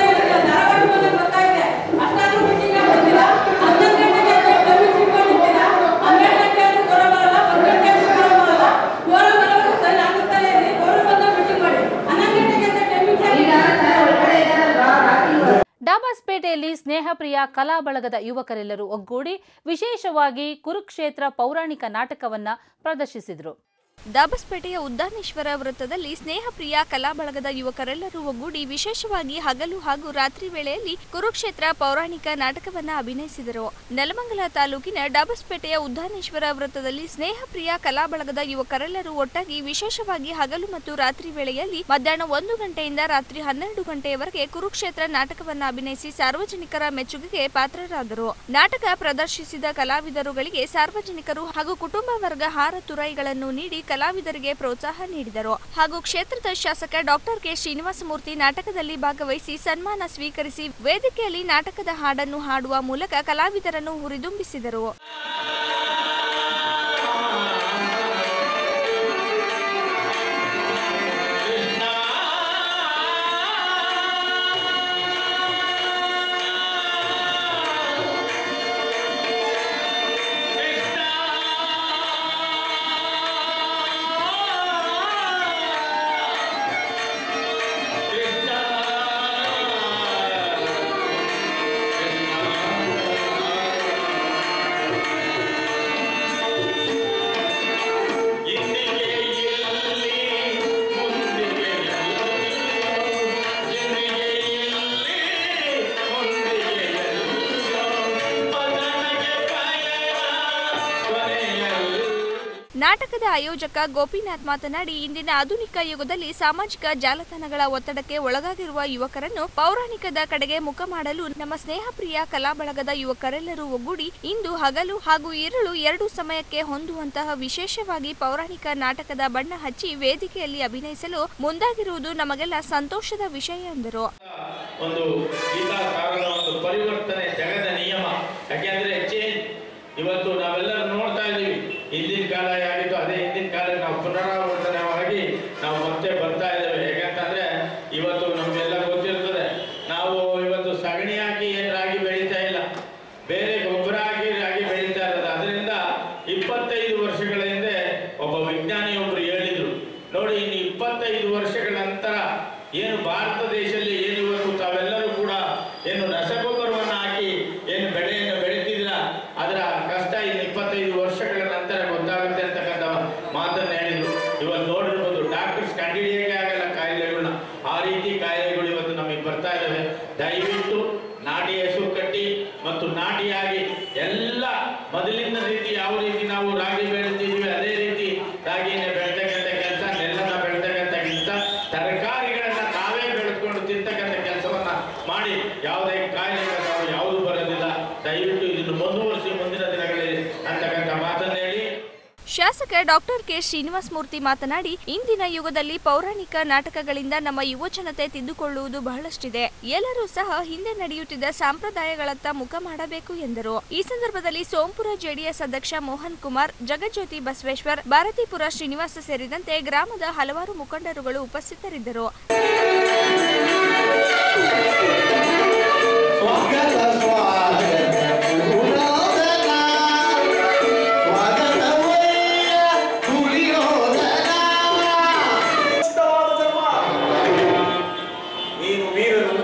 ಡಾಬಾಸ್ಪೇಟೆಯಲ್ಲಿ ಸ್ನೇಹಪ್ರಿಯ ಕಲಾ ಬಳಗದ ಯುವಕರೆಲ್ಲರೂ ಒಗ್ಗೂಡಿ ವಿಶೇಷವಾಗಿ ಕುರುಕ್ಷೇತ್ರ ಪೌರಾಣಿಕ ನಾಟಕವನ್ನ ಪ್ರದರ್ಶಿಸಿದರು ದಾಬಸ್ಪೇಟೆಯ ಉದ್ದಾನೇಶ್ವರ ವೃತ್ತದಲ್ಲಿ ಸ್ನೇಹಪ್ರಿಯ ಕಲಾ ಬಳಗದ ಯುವಕರೆಲ್ಲರೂ ಒಗ್ಗೂಡಿ ವಿಶೇಷವಾಗಿ ಹಗಲು ಹಾಗೂ ರಾತ್ರಿ ವೇಳೆಯಲ್ಲಿ ಕುರುಕ್ಷೇತ್ರ ಪೌರಾಣಿಕ ನಾಟಕವನ್ನ ಅಭಿನಯಿಸಿದರು ನೆಲಮಂಗಲ ತಾಲೂಕಿನ ಡಾಬಸ್ಪೇಟೆಯ ಉದ್ದಾನೇಶ್ವರ ವೃತ್ತದಲ್ಲಿ ಸ್ನೇಹಪ್ರಿಯ ಕಲಾ ಬಳಗದ ಯುವಕರೆಲ್ಲರೂ ಒಟ್ಟಾಗಿ ವಿಶೇಷವಾಗಿ ಹಗಲು ಮತ್ತು ರಾತ್ರಿ ವೇಳೆಯಲ್ಲಿ ಮಧ್ಯಾಹ್ನ ಒಂದು ಗಂಟೆಯಿಂದ ರಾತ್ರಿ ಹನ್ನೆರಡು ಗಂಟೆಯವರೆಗೆ ಕುರುಕ್ಷೇತ್ರ ನಾಟಕವನ್ನ ಅಭಿನಯಿಸಿ ಸಾರ್ವಜನಿಕರ ಮೆಚ್ಚುಗೆಗೆ ಪಾತ್ರರಾದರು ನಾಟಕ ಪ್ರದರ್ಶಿಸಿದ ಕಲಾವಿದರುಗಳಿಗೆ ಸಾರ್ವಜನಿಕರು ಹಾಗೂ ಕುಟುಂಬ ವರ್ಗ ಹಾರ ತುರಾಯಿಗಳನ್ನು ನೀಡಿ ಕಲಾವಿದರಿಗೆ ಪ್ರೋತ್ಸಾಹ ನೀಡಿದರು ಹಾಗೂ ಕ್ಷೇತ್ರದ ಶಾಸಕ ಡಾಕ್ಟರ್ ಕೆ ಶ್ರೀನಿವಾಸಮೂರ್ತಿ ನಾಟಕದಲ್ಲಿ ಭಾಗವಹಿಸಿ ಸನ್ಮಾನ ಸ್ವೀಕರಿಸಿ ವೇದಿಕೆಯಲ್ಲಿ ನಾಟಕದ ಹಾಡನ್ನು ಹಾಡುವ ಮೂಲಕ ಕಲಾವಿದರನ್ನು ಹುರಿದುಂಬಿಸಿದರು ನಾಟಕದ ಆಯೋಜಕ ಗೋಪಿನಾಥ್ ಮಾತನಾಡಿ ಇಂದಿನ ಆಧುನಿಕ ಯುಗದಲ್ಲಿ ಸಾಮಾಜಿಕ ಜಾಲತಾಣಗಳ ಒತ್ತಡಕ್ಕೆ ಒಳಗಾಗಿರುವ ಯುವಕರನ್ನು ಪೌರಾಣಿಕದ ಕಡೆಗೆ ಮುಖ ಮಾಡಲು ನಮ್ಮ ಸ್ನೇಹಪ್ರಿಯ ಕಲಾ ಬಳಗದ ಯುವಕರೆಲ್ಲರೂ ಒಗ್ಗೂಡಿ ಇಂದು ಹಗಲು ಹಾಗೂ ಇರುಳು ಎರಡು ಸಮಯಕ್ಕೆ ಹೊಂದುವಂತಹ ವಿಶೇಷವಾಗಿ ಪೌರಾಣಿಕ ನಾಟಕದ ಬಣ್ಣ ಹಚ್ಚಿ ವೇದಿಕೆಯಲ್ಲಿ ಅಭಿನಯಿಸಲು ಮುಂದಾಗಿರುವುದು ನಮಗೆಲ್ಲ ಸಂತೋಷದ ವಿಷಯ ಎಂದರು ಒಂದು ಗೀತಾಕಾರರ ಒಂದು ಪರಿವರ್ತನೆ ಜಗದ ನಿಯಮ ಯಾಕೆಂದ್ರೆ ಚೇಂಜ್ ಇವತ್ತು ನಾವೆಲ್ಲರೂ ನೋಡ್ತಾ ಇದ್ದೀವಿ ಹಿಂದಿನ ಕಾಲ ಹೇಗಿತ್ತು ಅದೇ ಹಿಂದಿನ ಕಾಲ ನಾವು ಪುನರಾವರ್ತನೆಯಾಗಿ ನಾವು ಮತ್ತೆ ಬರ್ತಾ ಇದ್ದೇವೆ ಯಾಕಂತಂದ್ರೆ ಇವತ್ತು ನಮಗೆಲ್ಲ ಗೊತ್ತಿರ್ತದೆ ನಾವು ಇವತ್ತು ಸಗಣಿ ಹಾಕಿ ಏನು ರಾಗಿ ಬೆಳೀತಾ ಇಲ್ಲ ಬೇರೆ ಗೊಬ್ಬರ ಹಾಕಿ ರಾಗಿ ಬೆಳೀತಾ ಇರೋದು ಅದರಿಂದ ಇಪ್ಪತ್ತೈದು ವರ್ಷಗಳ ಹಿಂದೆ ಒಬ್ಬ ವಿಜ್ಞಾನಿಯೊಬ್ಬರು ಹೇಳಿದ್ರು ನೋಡಿ ಇನ್ನು ಇಪ್ಪತ್ತೈದು ವರ್ಷಗಳ ನಂತರ ಏನು ಭಾರತ ದೇಶದಲ್ಲಿ ಏನು ಇವತ್ತು ತಾವೆಲ್ಲರೂ ಕೂಡ ಏನು ರಸಗೊಬ್ಬರವನ್ನು ಹಾಕಿ ಏನು ಬೆಳೆಯನ್ನು ಬೆಳೀತಿದ್ರ ಅದರ ಕಷ್ಟ ಇನ್ನು ಇಪ್ಪತ್ತೈದು ವರ್ಷಗಳ ನಂತರ ಗೊತ್ತಾಗುತ್ತೆ ಅಂತಕ್ಕಂಥ ಮಾತನ್ನು ಹೇಳಿದ್ರು ಇವತ್ತು ನೋಡಿರ್ಬೋದು ಡಾಕ್ಟರ್ಸ್ ಕಂಡುಹಿಡಿಯೋಕೆ ಆಗಲ್ಲ ಕಾಯಿಲೆಗಳನ್ನ ಆ ರೀತಿ ಕಾಯಿಲೆಗಳು ಇವತ್ತು ನಮಗೆ ಬರ್ತಾ ಇದ್ದಾವೆ ದಯವಿಟ್ಟು ನಾಟಿ ಹೆಸರು ಕಟ್ಟಿ ಮತ್ತು ನಾಟಿಯಾಗಿ ಎಲ್ಲ ಮೊದಲಿನ ರೀತಿ ಯಾವ ರೀತಿ ನಾವು ರಾಗಿ ಬೆಳಿತಿದ್ವಿ ಅದೇ ರೀತಿ ರಾಗಿನ ಬೆಳ್ತಕ್ಕಂಥ ಕೆಲಸ ನೆಲ್ಲನ್ನ ಬೆಳ್ತಕ್ಕಂಥ ಕೆಲಸ ತರಕಾರಿಗಳನ್ನ ತಾವೇ ಬೆಳೆದುಕೊಂಡು ತಿಂತಕ್ಕಂಥ ಕೆಲಸವನ್ನ ಮಾಡಿ ಯಾವುದೇ ಕಾಯಿಲೆ ನಾವು ಯಾವುದು ಬರೋದಿಲ್ಲ ದಯವಿಟ್ಟು ಇದನ್ನು ಮುಂದುವರಿಸಿ ಮುಂದಿನ ದಿನಗಳಲ್ಲಿ ಅಂತಕ್ಕಂಥ ಮಾತನ್ನು ಹೇಳಿ ಶಾಸಕ ಶಾಸಕ ಡಾಕ್ಟರ್ ಕೆ ಶ್ರೀನಿವಾಸ ಮೂರ್ತಿ ಮಾತನಾಡಿ ಇಂದಿನ ಯುಗದಲ್ಲಿ ಪೌರಾಣಿಕ ನಾಟಕಗಳಿಂದ ನಮ್ಮ ಯುವಜನತೆ ತಿದ್ದುಕೊಳ್ಳುವುದು ಬಹಳಷ್ಟಿದೆ ಎಲ್ಲರೂ ಸಹ ಹಿಂದೆ ನಡೆಯುತ್ತಿದ್ದ ಸಂಪ್ರದಾಯಗಳತ್ತ ಮುಖ ಮಾಡಬೇಕು ಎಂದರು ಈ ಸಂದರ್ಭದಲ್ಲಿ ಸೋಂಪುರ ಜೆಡಿಎಸ್ ಅಧ್ಯಕ್ಷ ಮೋಹನ್ ಕುಮಾರ್ ಜಗಜ್ಯೋತಿ ಬಸವೇಶ್ವರ್ ಭಾರತೀಪುರ ಶ್ರೀನಿವಾಸ ಸೇರಿದಂತೆ ಗ್ರಾಮದ ಹಲವಾರು ಮುಖಂಡರುಗಳು ಉಪಸ್ಥಿತರಿದ್ದರು ನೀನು ವೀರನು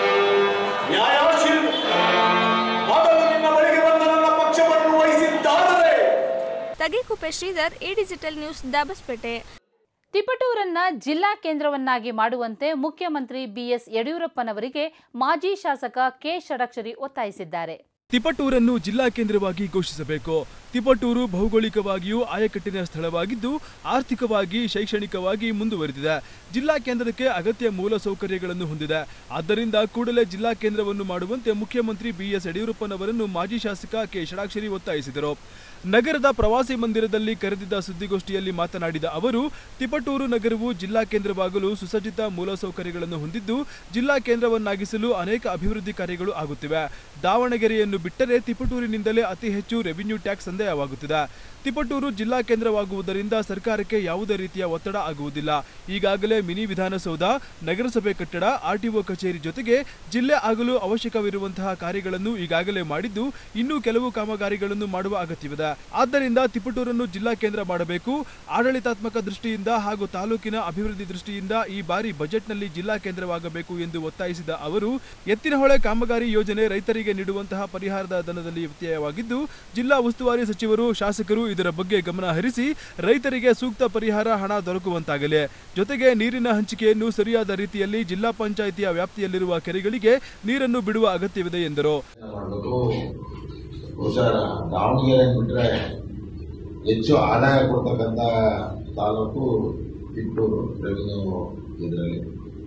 ನ್ಯಾಯಶೀಲ ಮೊದಲು ನಿನ್ನ ಬಳಿಗೆ ಬಂದ ನನ್ನ ಪಕ್ಷವನ್ನು ವಹಿಸಿದ್ದಾದರೆ Tagekuppe Shridhar A digital news Dabaspete ತಿಪಟೂರನ್ನ ಜಿಲ್ಲಾ ಕೇಂದ್ರವನ್ನಾಗಿ ಮಾಡುವಂತೆ ಮುಖ್ಯಮಂತ್ರಿ ಬಿಎಸ್ ಯಡಿಯೂರಪ್ಪನವರಿಗೆ ಮಾಜಿ ಶಾಸಕ ಕೆ ಷಡಕ್ಷರಿ ಒತ್ತಾಯಿಸಿದ್ದಾರೆ ತಿಪಟೂರನ್ನು ಜಿಲ್ಲಾ ಕೇಂದ್ರವಾಗಿ ಘೋಷಿಸಬೇಕು ತಿಪಟೂರು ಭೌಗೋಳಿಕವಾಗಿಯೂ ಆಯಕಟ್ಟಿನ ಸ್ಥಳವಾಗಿದ್ದು ಆರ್ಥಿಕವಾಗಿ ಶೈಕ್ಷಣಿಕವಾಗಿ ಮುಂದುವರೆದಿದೆ ಜಿಲ್ಲಾ ಕೇಂದ್ರಕ್ಕೆ ಅಗತ್ಯ ಮೂಲಸೌಕರ್ಯಗಳನ್ನು ಹೊಂದಿದೆ ಆದ್ದರಿಂದ ಕೂಡಲೇ ಜಿಲ್ಲಾ ಕೇಂದ್ರವನ್ನು ಮಾಡುವಂತೆ ಮುಖ್ಯಮಂತ್ರಿ ಬಿಎಸ್ ಯಡಿಯೂರಪ್ಪನವರನ್ನು ಮಾಜಿ ಶಾಸಕ ಕೆ ಷಡಾಕ್ಷರಿ ಒತ್ತಾಯಿಸಿದರು ನಗರದ ಪ್ರವಾಸಿ ಮಂದಿರದಲ್ಲಿ ಕರೆದಿದ್ದ ಸುದ್ದಿಗೋಷ್ಠಿಯಲ್ಲಿ ಮಾತನಾಡಿದ ಅವರು ತಿಪಟೂರು ನಗರವು ಜಿಲ್ಲಾ ಕೇಂದ್ರವಾಗಲು ಸುಸಜ್ಜಿತ ಮೂಲಸೌಕರ್ಯಗಳನ್ನು ಹೊಂದಿದ್ದು ಜಿಲ್ಲಾ ಕೇಂದ್ರವನ್ನಾಗಿಸಲು ಅನೇಕ ಅಭಿವೃದ್ಧಿ ಕಾರ್ಯಗಳು ಆಗುತ್ತಿವೆ ದಾವಣಗೆರೆಯನ್ನು ಬಿಟ್ಟರೆ ತಿಪಟೂರಿನಿಂದಲೇ ಅತಿ ಹೆಚ್ಚು ರೆವಿನ್ಯೂ ಟ್ಯಾಕ್ಸ್ ಸಂದಾಯವಾಗುತ್ತಿದೆ ತಿಪಟೂರು ಜಿಲ್ಲಾ ಕೇಂದ್ರವಾಗುವುದರಿಂದ ಸರ್ಕಾರಕ್ಕೆ ಯಾವುದೇ ರೀತಿಯ ಒತ್ತಡ ಆಗುವುದಿಲ್ಲ ಈಗಾಗಲೇ ಮಿನಿ ವಿಧಾನಸೌಧ ನಗರಸಭೆ ಕಟ್ಟಡ ಆರ್ಟಿಒ ಕಚೇರಿ ಜೊತೆಗೆ ಜಿಲ್ಲೆ ಆಗಲು ಅವಶ್ಯಕವಿರುವಂತಹ ಕಾರ್ಯಗಳನ್ನು ಈಗಾಗಲೇ ಮಾಡಿದ್ದು ಇನ್ನೂ ಕೆಲವು ಕಾಮಗಾರಿಗಳನ್ನು ಮಾಡುವ ಅಗತ್ಯವಿದೆ ಆದ್ದರಿಂದ ತಿಪಟೂರನ್ನು ಜಿಲ್ಲಾ ಕೇಂದ್ರ ಮಾಡಬೇಕು ಆಡಳಿತಾತ್ಮಕ ದೃಷ್ಟಿಯಿಂದ ಹಾಗೂ ತಾಲೂಕಿನ ಅಭಿವೃದ್ಧಿ ದೃಷ್ಟಿಯಿಂದ ಈ ಬಾರಿ ಬಜೆಟ್ನಲ್ಲಿ ಜಿಲ್ಲಾ ಕೇಂದ್ರವಾಗಬೇಕು ಎಂದು ಒತ್ತಾಯಿಸಿದ ಅವರು ಎತ್ತಿನಹೊಳೆ ಕಾಮಗಾರಿ ಯೋಜನೆ ರೈತರಿಗೆ ನೀಡುವಂತಹ ಪರಿಹಾರದ ಧನದಲ್ಲಿ ವ್ಯತ್ಯಯವಾಗಿದ್ದು ಜಿಲ್ಲಾ ಉಸ್ತುವಾರಿ ಸಚಿವರು ಶಾಸಕರು ಇದರ ಬಗ್ಗೆ ಗಮನ ಹರಿಸಿ ರೈತರಿಗೆ ಸೂಕ್ತ ಪರಿಹಾರ ಹಣ ದೊರಕುವಂತಾಗಲಿ ಜೊತೆಗೆ ನೀರಿನ ಹಂಚಿಕೆಯನ್ನು ಸರಿಯಾದ ರೀತಿಯಲ್ಲಿ ಜಿಲ್ಲಾ ಪಂಚಾಯಿತಿಯ ವ್ಯಾಪ್ತಿಯಲ್ಲಿರುವ ಕೆರೆಗಳಿಗೆ ನೀರನ್ನು ಬಿಡುವ ಅಗತ್ಯವಿದೆ ಎಂದರು ಮಾಡಬೇಕು ಬಹುಶಃ ದಾವಣಗೆರೆ ಬಿಟ್ಟರೆ ಹೆಚ್ಚು ಆದಾಯ ಕೊಡ್ತಕ್ಕಂಥ ತಾಲೂಕು ಕಿತ್ತೂರು ರೆವಿನ್ಯೂ ಇದರಲ್ಲಿ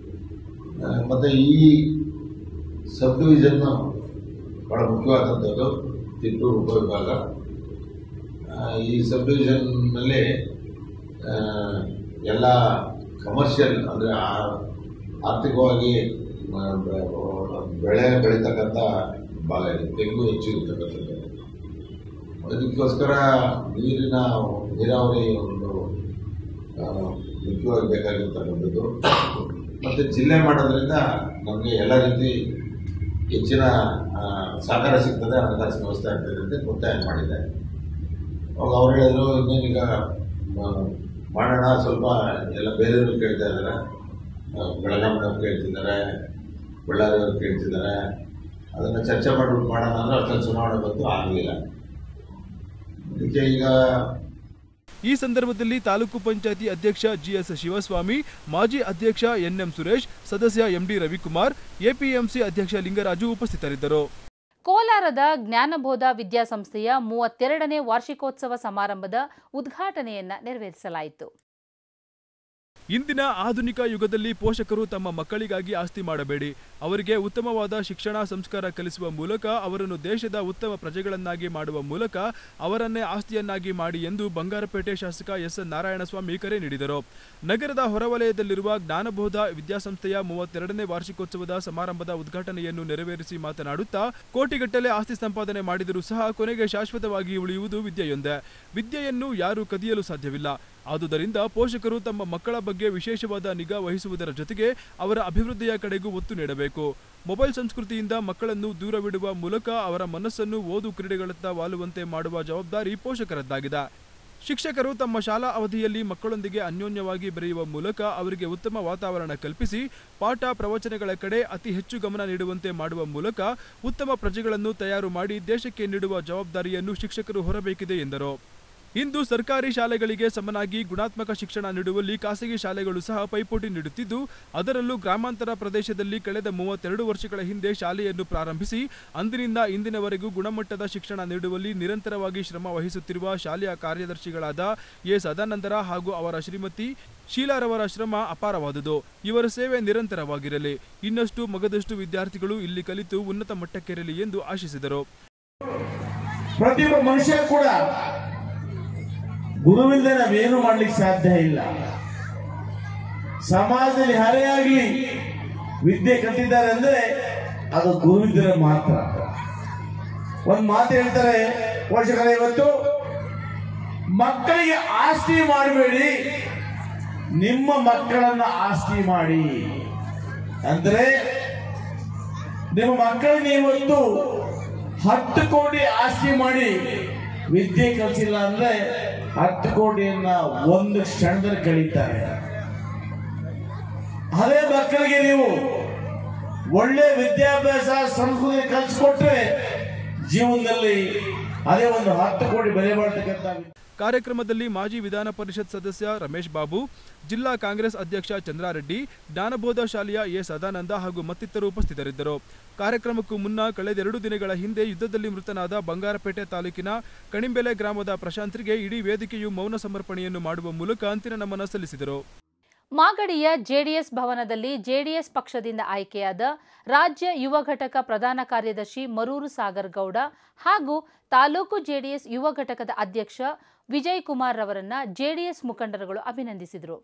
ಮತ್ತು ಈ ಸಬ್ ಡಿವಿಷನ್ನು ಭಾಳ ಮುಖ್ಯವಾದಂಥದ್ದು ತಿಟ್ಟೂರು ಉಪವಿಭಾಗ ಆ, ಈ ಸಬ್ ಡಿವಿಷನ್ನಲ್ಲಿ ಆ, ಎಲ್ಲ ಕಮರ್ಷಿಯಲ್ ಅಂದರೆ ಆರ್ಥಿಕವಾಗಿ ಆ, ಬೆ- ಬೆಳೆ ಬೆಳೀತಕ್ಕಂಥ ಭಾಗ ಇದೆ ತೆಂಗು ಹೆಚ್ಚು ಇರ್ತಕ್ಕಂಥದ್ದು ಅದಕ್ಕೋಸ್ಕರ ನೀರಿನ ನೀರಾವರಿ ಒಂದು ಆ, ಮುಖ್ಯವಾಗಿ ಬೇಕಾಗಿರ್ತಕ್ಕಂಥದ್ದು ಮತ್ತು ಜಿಲ್ಲೆ ಮಾಡೋದ್ರಿಂದ ನಮಗೆ ಎಲ್ಲ ರೀತಿ ಹೆಚ್ಚಿನ ಆ, ಸಹಕಾರ ಸಿಗ್ತದೆ ಹಣಕಾಸಿನ ವ್ಯವಸ್ಥೆ ಆಗ್ತದೆ ಅಂತ ಒತ್ತಾಯ ಮಾಡಿದೆ ಅವಾಗ ಅವ್ರು ಹೇಳಿದ್ರು ಇನ್ನೇನೀಗ ಮ- ಮಾಡೋಣ ಸ್ವಲ್ಪ ಎಲ್ಲ ಬೇರೆಯವರು ಕೇಳ್ತಾ ಇದ್ದಾರೆ ಬೆಳಗಾವಿನವ್ರು ಕೇಳ್ತಿದ್ದಾರೆ ಬಳ್ಳಾರಿಯವ್ರು ಕೇಳ್ತಿದ್ದಾರೆ ಅದನ್ನು ಚರ್ಚೆ ಮಾಡಿಬಿಟ್ಟು ಮಾಡೋಣ ಅಂದ್ರೆ ಅಷ್ಟೊಂದು ಚುನಾವಣೆ ಬಂತು ಆಗಲಿಲ್ಲ ಅದಕ್ಕೆ ಈಗ ಈ ಸಂದರ್ಭದಲ್ಲಿ ತಾಲೂಕು ಪಂಚಾಯತಿ ಅಧ್ಯಕ್ಷ ಜಿಎಸ್ ಶಿವಸ್ವಾಮಿ ಮಾಜಿ ಅಧ್ಯಕ್ಷ ಎನ್ಎಂ ಸುರೇಶ್ ಸದಸ್ಯ ಎಂಡಿ ರವಿಕುಮಾರ್ ಎಪಿಎಂಸಿ ಅಧ್ಯಕ್ಷ ಲಿಂಗರಾಜು ಉಪಸ್ಥಿತರಿದ್ದರು ಕೋಲಾರದ ಜ್ಞಾನಬೋಧ ವಿದ್ಯಾಸಂಸ್ಥೆಯ ಮೂವತ್ತೆರಡನೇ ವಾರ್ಷಿಕೋತ್ಸವ ಸಮಾರಂಭದ ಉದ್ಘಾಟನೆಯನ್ನ ನೆರವೇರಿಸಲಾಯಿತು ಇಂದಿನ ಆಧುನಿಕ ಯುಗದಲ್ಲಿ ಪೋಷಕರು ತಮ್ಮ ಮಕ್ಕಳಿಗಾಗಿ ಆಸ್ತಿ ಮಾಡಬೇಡಿ ಅವರಿಗೆ ಉತ್ತಮವಾದ ಶಿಕ್ಷಣ ಸಂಸ್ಕಾರ ಕಲಿಸುವ ಮೂಲಕ ಅವರನ್ನು ದೇಶದ ಉತ್ತಮ ಪ್ರಜೆಗಳನ್ನಾಗಿ ಮಾಡುವ ಮೂಲಕ ಅವರನ್ನೇ ಆಸ್ತಿಯನ್ನಾಗಿ ಮಾಡಿ ಎಂದು ಬಂಗಾರಪೇಟೆ ಶಾಸಕ ಎಸ್ ಎನ್ ನಾರಾಯಣಸ್ವಾಮಿ ಕರೆ ನೀಡಿದರು ನಗರದ ಹೊರವಲಯದಲ್ಲಿರುವ ಜ್ಞಾನಬೋಧ ವಿದ್ಯಾಸಂಸ್ಥೆಯ ಮೂವತ್ತೆರಡನೇ ವಾರ್ಷಿಕೋತ್ಸವದ ಸಮಾರಂಭದ ಉದ್ಘಾಟನೆಯನ್ನು ನೆರವೇರಿಸಿ ಮಾತನಾಡುತ್ತಾ ಕೋಟಿಗಟ್ಟಲೆ ಆಸ್ತಿ ಸಂಪಾದನೆ ಮಾಡಿದರೂ ಸಹ ಕೊನೆಗೆ ಶಾಶ್ವತವಾಗಿ ಉಳಿಯುವುದು ವಿದ್ಯೆಯೊಂದೇ ವಿದ್ಯೆಯನ್ನು ಯಾರೂ ಕದಿಯಲು ಸಾಧ್ಯವಿಲ್ಲ ಆದುದರಿಂದ ಪೋಷಕರು ತಮ್ಮ ಮಕ್ಕಳ ಬಗ್ಗೆ ವಿಶೇಷವಾದ ನಿಗಾ ವಹಿಸುವುದರ ಜೊತೆಗೆ ಅವರ ಅಭಿವೃದ್ಧಿಯ ಕಡೆಗೂ ಒತ್ತು ನೀಡಬೇಕು ಮೊಬೈಲ್ ಸಂಸ್ಕೃತಿಯಿಂದ ಮಕ್ಕಳನ್ನು ದೂರವಿಡುವ ಮೂಲಕ ಅವರ ಮನಸ್ಸನ್ನು ಓದು ಕ್ರೀಡೆಗಳತ್ತ ವಾಲುವಂತೆ ಮಾಡುವ ಜವಾಬ್ದಾರಿ ಪೋಷಕರದ್ದಾಗಿದೆ ಶಿಕ್ಷಕರು ತಮ್ಮ ಶಾಲಾ ಅವಧಿಯಲ್ಲಿ ಮಕ್ಕಳೊಂದಿಗೆ ಅನ್ಯೋನ್ಯವಾಗಿ ಬೆರೆಯುವ ಮೂಲಕ ಅವರಿಗೆ ಉತ್ತಮ ವಾತಾವರಣ ಕಲ್ಪಿಸಿ ಪಾಠ ಪ್ರವಚನಗಳ ಕಡೆ ಅತಿ ಹೆಚ್ಚು ಗಮನ ನೀಡುವಂತೆ ಮಾಡುವ ಮೂಲಕ ಉತ್ತಮ ಪ್ರಜೆಗಳನ್ನು ತಯಾರು ಮಾಡಿ ದೇಶಕ್ಕೆ ನೀಡುವ ಜವಾಬ್ದಾರಿಯನ್ನು ಶಿಕ್ಷಕರು ಹೊರಬೇಕಿದೆ ಎಂದರು ಇಂದು ಸರ್ಕಾರಿ ಶಾಲೆಗಳಿಗೆ ಸಮನಾಗಿ ಗುಣಾತ್ಮಕ ಶಿಕ್ಷಣ ನೀಡುವಲ್ಲಿ ಖಾಸಗಿ ಶಾಲೆಗಳು ಸಹ ಪೈಪೋಟಿ ನೀಡುತ್ತಿದ್ದು ಅದರಲ್ಲೂ ಗ್ರಾಮಾಂತರ ಪ್ರದೇಶದಲ್ಲಿ ಕಳೆದ ಮೂವತ್ತೆರಡು ವರ್ಷಗಳ ಹಿಂದೆ ಶಾಲೆಯನ್ನು ಪ್ರಾರಂಭಿಸಿ ಅಂದಿನಿಂದ ಇಂದಿನವರೆಗೂ ಗುಣಮಟ್ಟದ ಶಿಕ್ಷಣ ನೀಡುವಲ್ಲಿ ನಿರಂತರವಾಗಿ ಶ್ರಮ ವಹಿಸುತ್ತಿರುವ ಶಾಲೆಯ ಕಾರ್ಯದರ್ಶಿಗಳಾದ ಎ ಸದಾನಂದರ ಹಾಗೂ ಅವರ ಶ್ರೀಮತಿ ಶೀಲಾರವರ ಶ್ರಮ ಅಪಾರವಾದುದು ಇವರ ಸೇವೆ ನಿರಂತರವಾಗಿರಲಿ ಇನ್ನಷ್ಟು ಮಗದಷ್ಟು ವಿದ್ಯಾರ್ಥಿಗಳು ಇಲ್ಲಿ ಕಲಿತು ಉನ್ನತ ಮಟ್ಟಕ್ಕೇರಲಿ ಎಂದು ಆಶಿಸಿದರು ಪ್ರತಿಯೊಬ್ಬ ಮನುಷ್ಯ ಕೂಡ ಗುರುವಿಲ್ಲದೆ ನಾವೇನು ಮಾಡ್ಲಿಕ್ಕೆ ಸಾಧ್ಯ ಇಲ್ಲ ಸಮಾಜದಲ್ಲಿ ಯಾರೇ ವಿದ್ಯೆ ಕಲಿತಿದ್ದಾರೆ ಅಂದ್ರೆ ಅದು ಗುರುವಿದ್ದರೆ ಮಾತ್ರ ಒಂದು ಮಾತು ಹೇಳ್ತಾರೆ ಪೋಷಕರ ಇವತ್ತು ಮಕ್ಕಳಿಗೆ ಆಸ್ತಿ ಮಾಡಬೇಡಿ ನಿಮ್ಮ ಮಕ್ಕಳನ್ನ ಆಸ್ತಿ ಮಾಡಿ ಅಂದ್ರೆ ನಿಮ್ಮ ಮಕ್ಕಳನ್ನ ಇವತ್ತು ಹತ್ತು ಕೋಟಿ ಆಸ್ತಿ ಮಾಡಿ ವಿದ್ಯೆ ಕಲಿಸಿಲ್ಲ ಅಂದ್ರೆ ಹತ್ತು ಕೋಟಿಯನ್ನ ಒಂದು ಕ್ಷಣದಲ್ಲಿ ಕಳೀತಾರೆ ಅದೇ ಮಕ್ಕಳಿಗೆ ನೀವು ಒಳ್ಳೆ ವಿದ್ಯಾಭ್ಯಾಸ ಸಂಸ್ಕೃತಿ ಕಲಿಸ್ಕೊಟ್ರೆ ಜೀವನದಲ್ಲಿ ಅದೇ ಒಂದು ಹತ್ತು ಕೋಟಿ ಬೆಲೆ ಬಾಳ್ತಕ್ಕಂಥ ಕಾರ್ಯಕ್ರಮದಲ್ಲಿ ಮಾಜಿ ವಿಧಾನ ಪರಿಷತ್ ಸದಸ್ಯ ರಮೇಶ್ ಬಾಬು ಜಿಲ್ಲಾ ಕಾಂಗ್ರೆಸ್ ಅಧ್ಯಕ್ಷ ಚಂದ್ರಾರೆಡ್ಡಿ ಜ್ಞಾನಬೋಧ ಶಾಲೆಯ ಎ ಸದಾನಂದ ಹಾಗೂ ಮತ್ತಿತರರು ಉಪಸ್ಥಿತರಿದ್ದರು ಕಾರ್ಯಕ್ರಮಕ್ಕೂ ಮುನ್ನ ಕಳೆದೆರಡು ದಿನಗಳ ಹಿಂದೆ ಯುದ್ಧದಲ್ಲಿ ಮೃತನಾದ ಬಂಗಾರಪೇಟೆ ತಾಲೂಕಿನ ಕಣಿಂಬೆಲೆ ಗ್ರಾಮದ ಪ್ರಶಾಂತ್ರಿಗೆ ಇಡೀ ವೇದಿಕೆಯು ಮೌನ ಸಮರ್ಪಣೆಯನ್ನು ಮಾಡುವ ಮೂಲಕ ಅಂತಿಮ ನಮನ ಸಲ್ಲಿಸಿದರು ಮಾಗಡಿಯ ಜೆಡಿಎಸ್ ಭವನದಲ್ಲಿ ಜೆಡಿಎಸ್ ಪಕ್ಷದಿಂದ ಆಯ್ಕೆಯಾದ ರಾಜ್ಯ ಯುವ ಘಟಕ ಪ್ರಧಾನ ಕಾರ್ಯದರ್ಶಿ ಮರೂರು ಸಾಗರ್ ಗೌಡ ಹಾಗೂ ತಾಲೂಕು ಜೆಡಿಎಸ್ ಯುವ ಘಟಕದ ಅಧ್ಯಕ್ಷ ವಿಜಯ್ ಕುಮಾರ್ ರವರನ್ನ ಜೆಡಿಎಸ್ ಮುಖಂಡರುಗಳು ಅಭಿನಂದಿಸಿದರು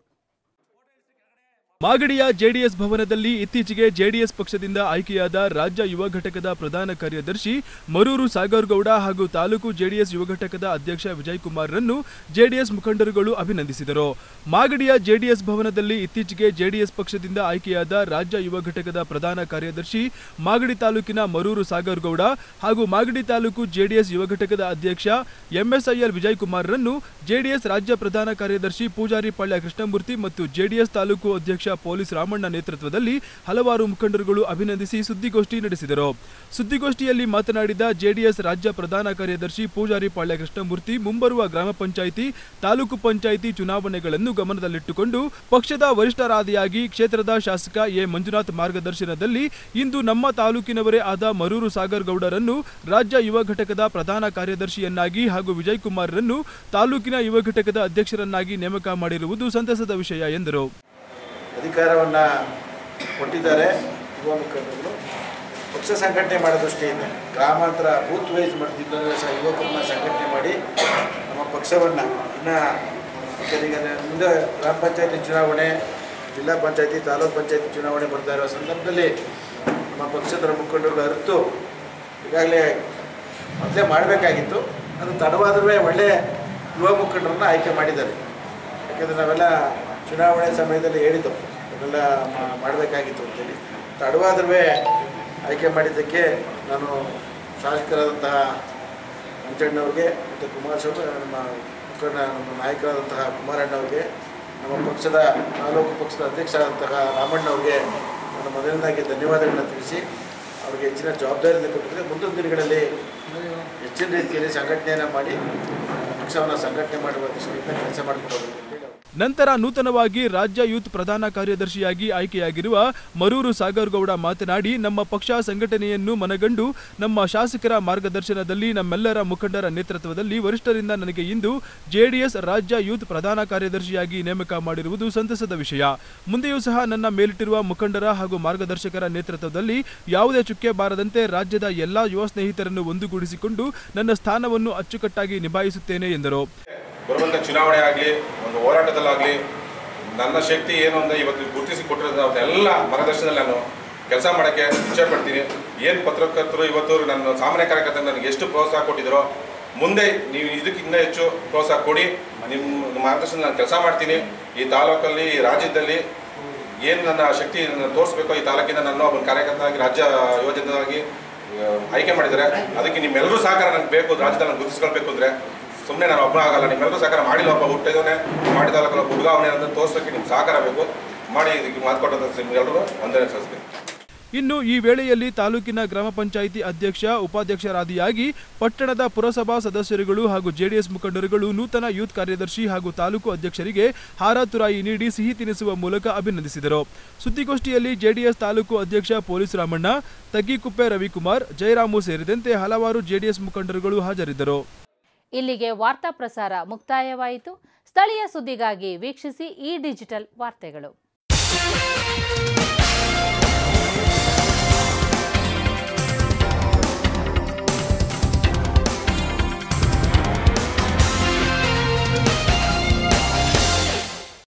ಮಾಗಡಿಯ ಜೆಡಿಎಸ್ ಭವನದಲ್ಲಿ ಇತ್ತೀಚೆಗೆ ಜೆಡಿಎಸ್ ಪಕ್ಷದಿಂದ ಆಯ್ಕೆಯಾದ ರಾಜ್ಯ ಯುವ ಘಟಕದ ಪ್ರಧಾನ ಕಾರ್ಯದರ್ಶಿ ಮರೂರು ಸಾಗರ್ ಗೌಡ ಹಾಗೂ ತಾಲೂಕು ಜೆಡಿಎಸ್ ಯುವ ಘಟಕದ ಅಧ್ಯಕ್ಷ ವಿಜಯ್ ಕುಮಾರ್ರನ್ನು ಜೆಡಿಎಸ್ ಮುಖಂಡರುಗಳು ಅಭಿನಂದಿಸಿದರು ಮಾಗಡಿಯ ಜೆಡಿಎಸ್ ಭವನದಲ್ಲಿ ಇತ್ತೀಚೆಗೆ ಜೆಡಿಎಸ್ ಪಕ್ಷದಿಂದ ಆಯ್ಕೆಯಾದ ರಾಜ್ಯ ಯುವ ಘಟಕದ ಪ್ರಧಾನ ಕಾರ್ಯದರ್ಶಿ ಮಾಗಡಿ ತಾಲೂಕಿನ ಮರೂರು ಸಾಗರ್ ಗೌಡ ಹಾಗೂ ಮಾಗಡಿ ತಾಲೂಕು ಜೆಡಿಎಸ್ ಯುವ ಘಟಕದ ಅಧ್ಯಕ್ಷ ಎಂಎಸ್ಐಎಲ್ ವಿಜಯ್ ಕುಮಾರ್ರನ್ನು ಜೆಡಿಎಸ್ ರಾಜ್ಯ ಪ್ರಧಾನ ಕಾರ್ಯದರ್ಶಿ ಪೂಜಾರಿ ಪಳ್ಯ ಕೃಷ್ಣಮೂರ್ತಿ ಮತ್ತು ಜೆಡಿಎಸ್ ತಾಲೂಕು ಅಧ್ಯಕ್ಷ ಪೊಲೀಸ್ ರಾಮಣ್ಣ ನೇತೃತ್ವದಲ್ಲಿ ಹಲವಾರು ಮುಖಂಡರುಗಳು ಅಭಿನಂದಿಸಿ ಸುದ್ದಿಗೋಷ್ಠಿ ನಡೆಸಿದರು ಸುದ್ದಿಗೋಷ್ಠಿಯಲ್ಲಿ ಮಾತನಾಡಿದ ಜೆಡಿಎಸ್ ರಾಜ್ಯ ಪ್ರಧಾನ ಕಾರ್ಯದರ್ಶಿ ಪೂಜಾರಿ ಪಾಳ್ಯ ಕೃಷ್ಣಮೂರ್ತಿ ಮುಂಬರುವ ಗ್ರಾಮ ಪಂಚಾಯಿತಿ ತಾಲೂಕು ಪಂಚಾಯಿತಿ ಚುನಾವಣೆಗಳನ್ನು ಗಮನದಲ್ಲಿಟ್ಟುಕೊಂಡು ಪಕ್ಷದ ವರಿಷ್ಠರಾದಿಯಾಗಿ ಕ್ಷೇತ್ರದ ಶಾಸಕ ಎ ಮಂಜುನಾಥ್ ಮಾರ್ಗದರ್ಶನದಲ್ಲಿ ಇಂದು ನಮ್ಮ ತಾಲೂಕಿನವರೇ ಆದ ಮರೂರು ಸಾಗರ್ ಗೌಡರನ್ನು ರಾಜ್ಯ ಯುವ ಘಟಕದ ಪ್ರಧಾನ ಕಾರ್ಯದರ್ಶಿಯನ್ನಾಗಿ ಹಾಗೂ ವಿಜಯ್ ಕುಮಾರ್ರನ್ನು ತಾಲೂಕಿನ ಯುವ ಘಟಕದ ಅಧ್ಯಕ್ಷರನ್ನಾಗಿ ನೇಮಕ ಮಾಡಿರುವುದು ಸಂತಸದ ವಿಷಯ ಎಂದರು ಅಧಿಕಾರವನ್ನು ಕೊಟ್ಟಿದ್ದಾರೆ ಯುವ ಮುಖಂಡರು ಪಕ್ಷ ಸಂಘಟನೆ ಮಾಡೋ ದೃಷ್ಟಿಯಿಂದ ಗ್ರಾಮಾಂತರ ಬೂತ್ ವೈಸ್ ಮಾಡ್ತಿದ್ದರೆ ಸಹ ಯುವಕರನ್ನ ಸಂಘಟನೆ ಮಾಡಿ ನಮ್ಮ ಪಕ್ಷವನ್ನು ಇನ್ನು ಈಗ ಮುಂದೆ ಗ್ರಾಮ ಪಂಚಾಯತಿ ಚುನಾವಣೆ ಜಿಲ್ಲಾ ಪಂಚಾಯತಿ ತಾಲೂಕು ಪಂಚಾಯತಿ ಚುನಾವಣೆ ಬರ್ತಾ ಇರೋ ಸಂದರ್ಭದಲ್ಲಿ ನಮ್ಮ ಪಕ್ಷದ ಮುಖಂಡರು ಅರಿತು ಈಗಾಗಲೇ ಮೊದಲೇ ಮಾಡಬೇಕಾಗಿತ್ತು ಅದು ತಡವಾದರೂ ಒಳ್ಳೆ ಯುವ ಮುಖಂಡರನ್ನ ಆಯ್ಕೆ ಮಾಡಿದ್ದಾರೆ ಯಾಕೆಂದರೆ ನಾವೆಲ್ಲ ಚುನಾವಣೆ ಸಮಯದಲ್ಲಿ ಹೇಳಿದ್ದು ಇವೆಲ್ಲ ಮಾಡಬೇಕಾಗಿತ್ತು ಅಂತೇಳಿ ತಡವಾದ್ರೂ ಆಯ್ಕೆ ಮಾಡಿದ್ದಕ್ಕೆ ನಾನು ಶಾಸಕರಾದಂತಹ ಮಂಜಣ್ಣವ್ರಿಗೆ ಮತ್ತು ಕುಮಾರಸ್ವಾಮಿ ನಮ್ಮ ಮುಖಂಡ ನಮ್ಮ ನಾಯಕರಾದಂತಹ ಕುಮಾರಣ್ಣವ್ರಿಗೆ ನಮ್ಮ ಪಕ್ಷದ ತಾಲೂಕು ಪಕ್ಷದ ಅಧ್ಯಕ್ಷರಾದಂತಹ ರಾಮಣ್ಣವ್ರಿಗೆ ನಾನು ಮೊದಲನೇದಾಗಿ ಧನ್ಯವಾದಗಳನ್ನ ತಿಳಿಸಿ ಅವ್ರಿಗೆ ಹೆಚ್ಚಿನ ಜವಾಬ್ದಾರಿಯನ್ನು ಕೊಟ್ಟಿದ್ದರೆ ಮುಂದಿನ ದಿನಗಳಲ್ಲಿ ಹೆಚ್ಚಿನ ರೀತಿಯಲ್ಲಿ ಸಂಘಟನೆಯನ್ನು ಮಾಡಿ ಪಕ್ಷವನ್ನು ಸಂಘಟನೆ ಮಾಡುವ ದೃಷ್ಟಿಯಿಂದ ಕೆಲಸ ಮಾಡಿಕೊಂಡು ಹೋಗಬೇಕು ಅಂತೇಳಿ ನಂತರ ನೂತನವಾಗಿ ರಾಜ್ಯ ಯೂತ್ ಪ್ರಧಾನ ಕಾರ್ಯದರ್ಶಿಯಾಗಿ ಆಯ್ಕೆಯಾಗಿರುವ ಮರೂರು ಸಾಗರ್ ಗೌಡ ಮಾತನಾಡಿ ನಮ್ಮ ಪಕ್ಷ ಸಂಘಟನೆಯನ್ನು ಮನಗಂಡು ನಮ್ಮ ಶಾಸಕರ ಮಾರ್ಗದರ್ಶನದಲ್ಲಿ ನಮ್ಮೆಲ್ಲರ ಮುಖಂಡರ ನೇತೃತ್ವದಲ್ಲಿ ವರಿಷ್ಠರಿಂದ ನನಗೆ ಇಂದು ಜೆಡಿಎಸ್ ರಾಜ್ಯ ಯೂತ್ ಪ್ರಧಾನ ಕಾರ್ಯದರ್ಶಿಯಾಗಿ ನೇಮಕ ಮಾಡಿರುವುದು ಸಂತಸದ ವಿಷಯ ಮುಂದೆಯೂ ಸಹ ನನ್ನ ಮೇಲಿಟ್ಟಿರುವ ಮುಖಂಡರ ಹಾಗೂ ಮಾರ್ಗದರ್ಶಕರ ನೇತೃತ್ವದಲ್ಲಿ ಯಾವುದೇ ಚುಕ್ಕೆ ಬಾರದಂತೆ ರಾಜ್ಯದ ಎಲ್ಲಾ ಯುವ ಸ್ನೇಹಿತರನ್ನು ಒಂದುಗೂಡಿಸಿಕೊಂಡು ನನ್ನ ಸ್ಥಾನವನ್ನು ಅಚ್ಚುಕಟ್ಟಾಗಿ ನಿಭಾಯಿಸುತ್ತೇನೆ ಎಂದರು ಬರುವಂಥ ಚುನಾವಣೆ ಆಗಲಿ ಒಂದು ಹೋರಾಟದಲ್ಲಾಗಲಿ ನನ್ನ ಶಕ್ತಿ ಏನು ಅಂತ ಇವತ್ತು ಗುರುತಿಸಿ ಕೊಟ್ಟಿರೋದು ಅವನ್ನೆಲ್ಲ ಮಾರ್ಗದರ್ಶನದಲ್ಲಿ ನಾನು ಕೆಲಸ ಮಾಡೋಕ್ಕೆ ಇಚ್ಛೆ ಪಡ್ತೀನಿ ಏನು ಪತ್ರಕರ್ತರು ಇವತ್ತು ನನ್ನ ಸಾಮಾನ್ಯ ಕಾರ್ಯಕರ್ತರು ನನಗೆ ಎಷ್ಟು ಪ್ರೋತ್ಸಾಹ ಕೊಟ್ಟಿದ್ದೀರೋ ಮುಂದೆ ನೀವು ಇದಕ್ಕಿಂತ ಹೆಚ್ಚು ಪ್ರೋತ್ಸಾಹ ಕೊಡಿ ನಿಮ್ಮ ಮಾರ್ಗದರ್ಶನ ನಾನು ಕೆಲಸ ಮಾಡ್ತೀನಿ ಈ ತಾಲೂಕಲ್ಲಿ ಈ ರಾಜ್ಯದಲ್ಲಿ ಏನು ನನ್ನ ಶಕ್ತಿ ತೋರಿಸ್ಬೇಕೋ ಈ ತಾಲೂಕಿನ ನನ್ನ ಒಬ್ಬ ಕಾರ್ಯಕರ್ತನಾಗಿ ರಾಜ್ಯ ಯೋಜನೆಯಾಗಿ ಆಯ್ಕೆ ಮಾಡಿದ್ದಾರೆ ಅದಕ್ಕೆ ನಿಮ್ಮೆಲ್ಲರೂ ಸಹಕಾರ ನನಗೆ ಬೇಕು ರಾಜ್ಯದಲ್ಲಿ ನಾನು ಗುರುತಿಸ್ಕೊಳ್ಬೇಕು ಅಂದರೆ ಸುಮ್ಮನೆ ನಾನು ಒಬ್ಬ ಆಗಲ್ಲ ನಿಮ್ಮೆಲ್ಲರೂ ಸಹಕಾರ ಮಾಡಿಲ್ಲ ಒಬ್ಬ ಹುಟ್ಟಿದವನೇ ಮಾಡಿದಾಗಲ್ಲ ಹುಡುಗ ಅವನೇ ಅಂತ ತೋರ್ಸೋಕ್ಕೆ ನಿಮ್ಗೆ ಸಹಕಾರ ಬೇಕು ಮಾಡಿ ಇದಕ್ಕೆ ಮಾತು ಕೊಟ್ಟಂತ ನಿಮ್ಗೆಲ್ಲರೂ ವಂದನೆ ಸಲ್ಲಿಸ್ತೀನಿ ಇನ್ನು ಈ ವೇಳೆಯಲ್ಲಿ ತಾಲೂಕಿನ ಗ್ರಾಮ ಪಂಚಾಯಿತಿ ಅಧ್ಯಕ್ಷ ಉಪಾಧ್ಯಕ್ಷರಾದಿಯಾಗಿ ಪಟ್ಟಣದ ಪುರಸಭಾ ಸದಸ್ಯರುಗಳು ಹಾಗೂ ಜೆಡಿಎಸ್ ಮುಖಂಡರುಗಳು ನೂತನ ಯೂತ್ ಕಾರ್ಯದರ್ಶಿ ಹಾಗೂ ತಾಲೂಕು ಅಧ್ಯಕ್ಷರಿಗೆ ಹಾರ ತುರಾಯಿ ನೀಡಿ ಸಿಹಿ ತಿನ್ನಿಸುವ ಮೂಲಕ ಅಭಿನಂದಿಸಿದರು ಸುದ್ದಿಗೋಷ್ಠಿಯಲ್ಲಿ ಜೆಡಿಎಸ್ ತಾಲೂಕು ಅಧ್ಯಕ್ಷ ಪೊಲೀಸ್ ರಾಮಣ್ಣ ತಗ್ಗಿಕುಪ್ಪೆ ರವಿಕುಮಾರ್ ಜಯರಾಮು ಸೇರಿದಂತೆ ಹಲವಾರು ಜೆಡಿಎಸ್ ಮುಖಂಡರುಗಳು ಹಾಜರಿದ್ದರು ಇಲ್ಲಿಗೆ ವಾರ್ತಾ ಪ್ರಸಾರ ಮುಕ್ತಾಯವಾಯಿತು ಸ್ಥಳೀಯ ಸುದ್ದಿಗಾಗಿ ವೀಕ್ಷಿಸಿ ಈ ಡಿಜಿಟಲ್ ವಾರ್ತೆಗಳು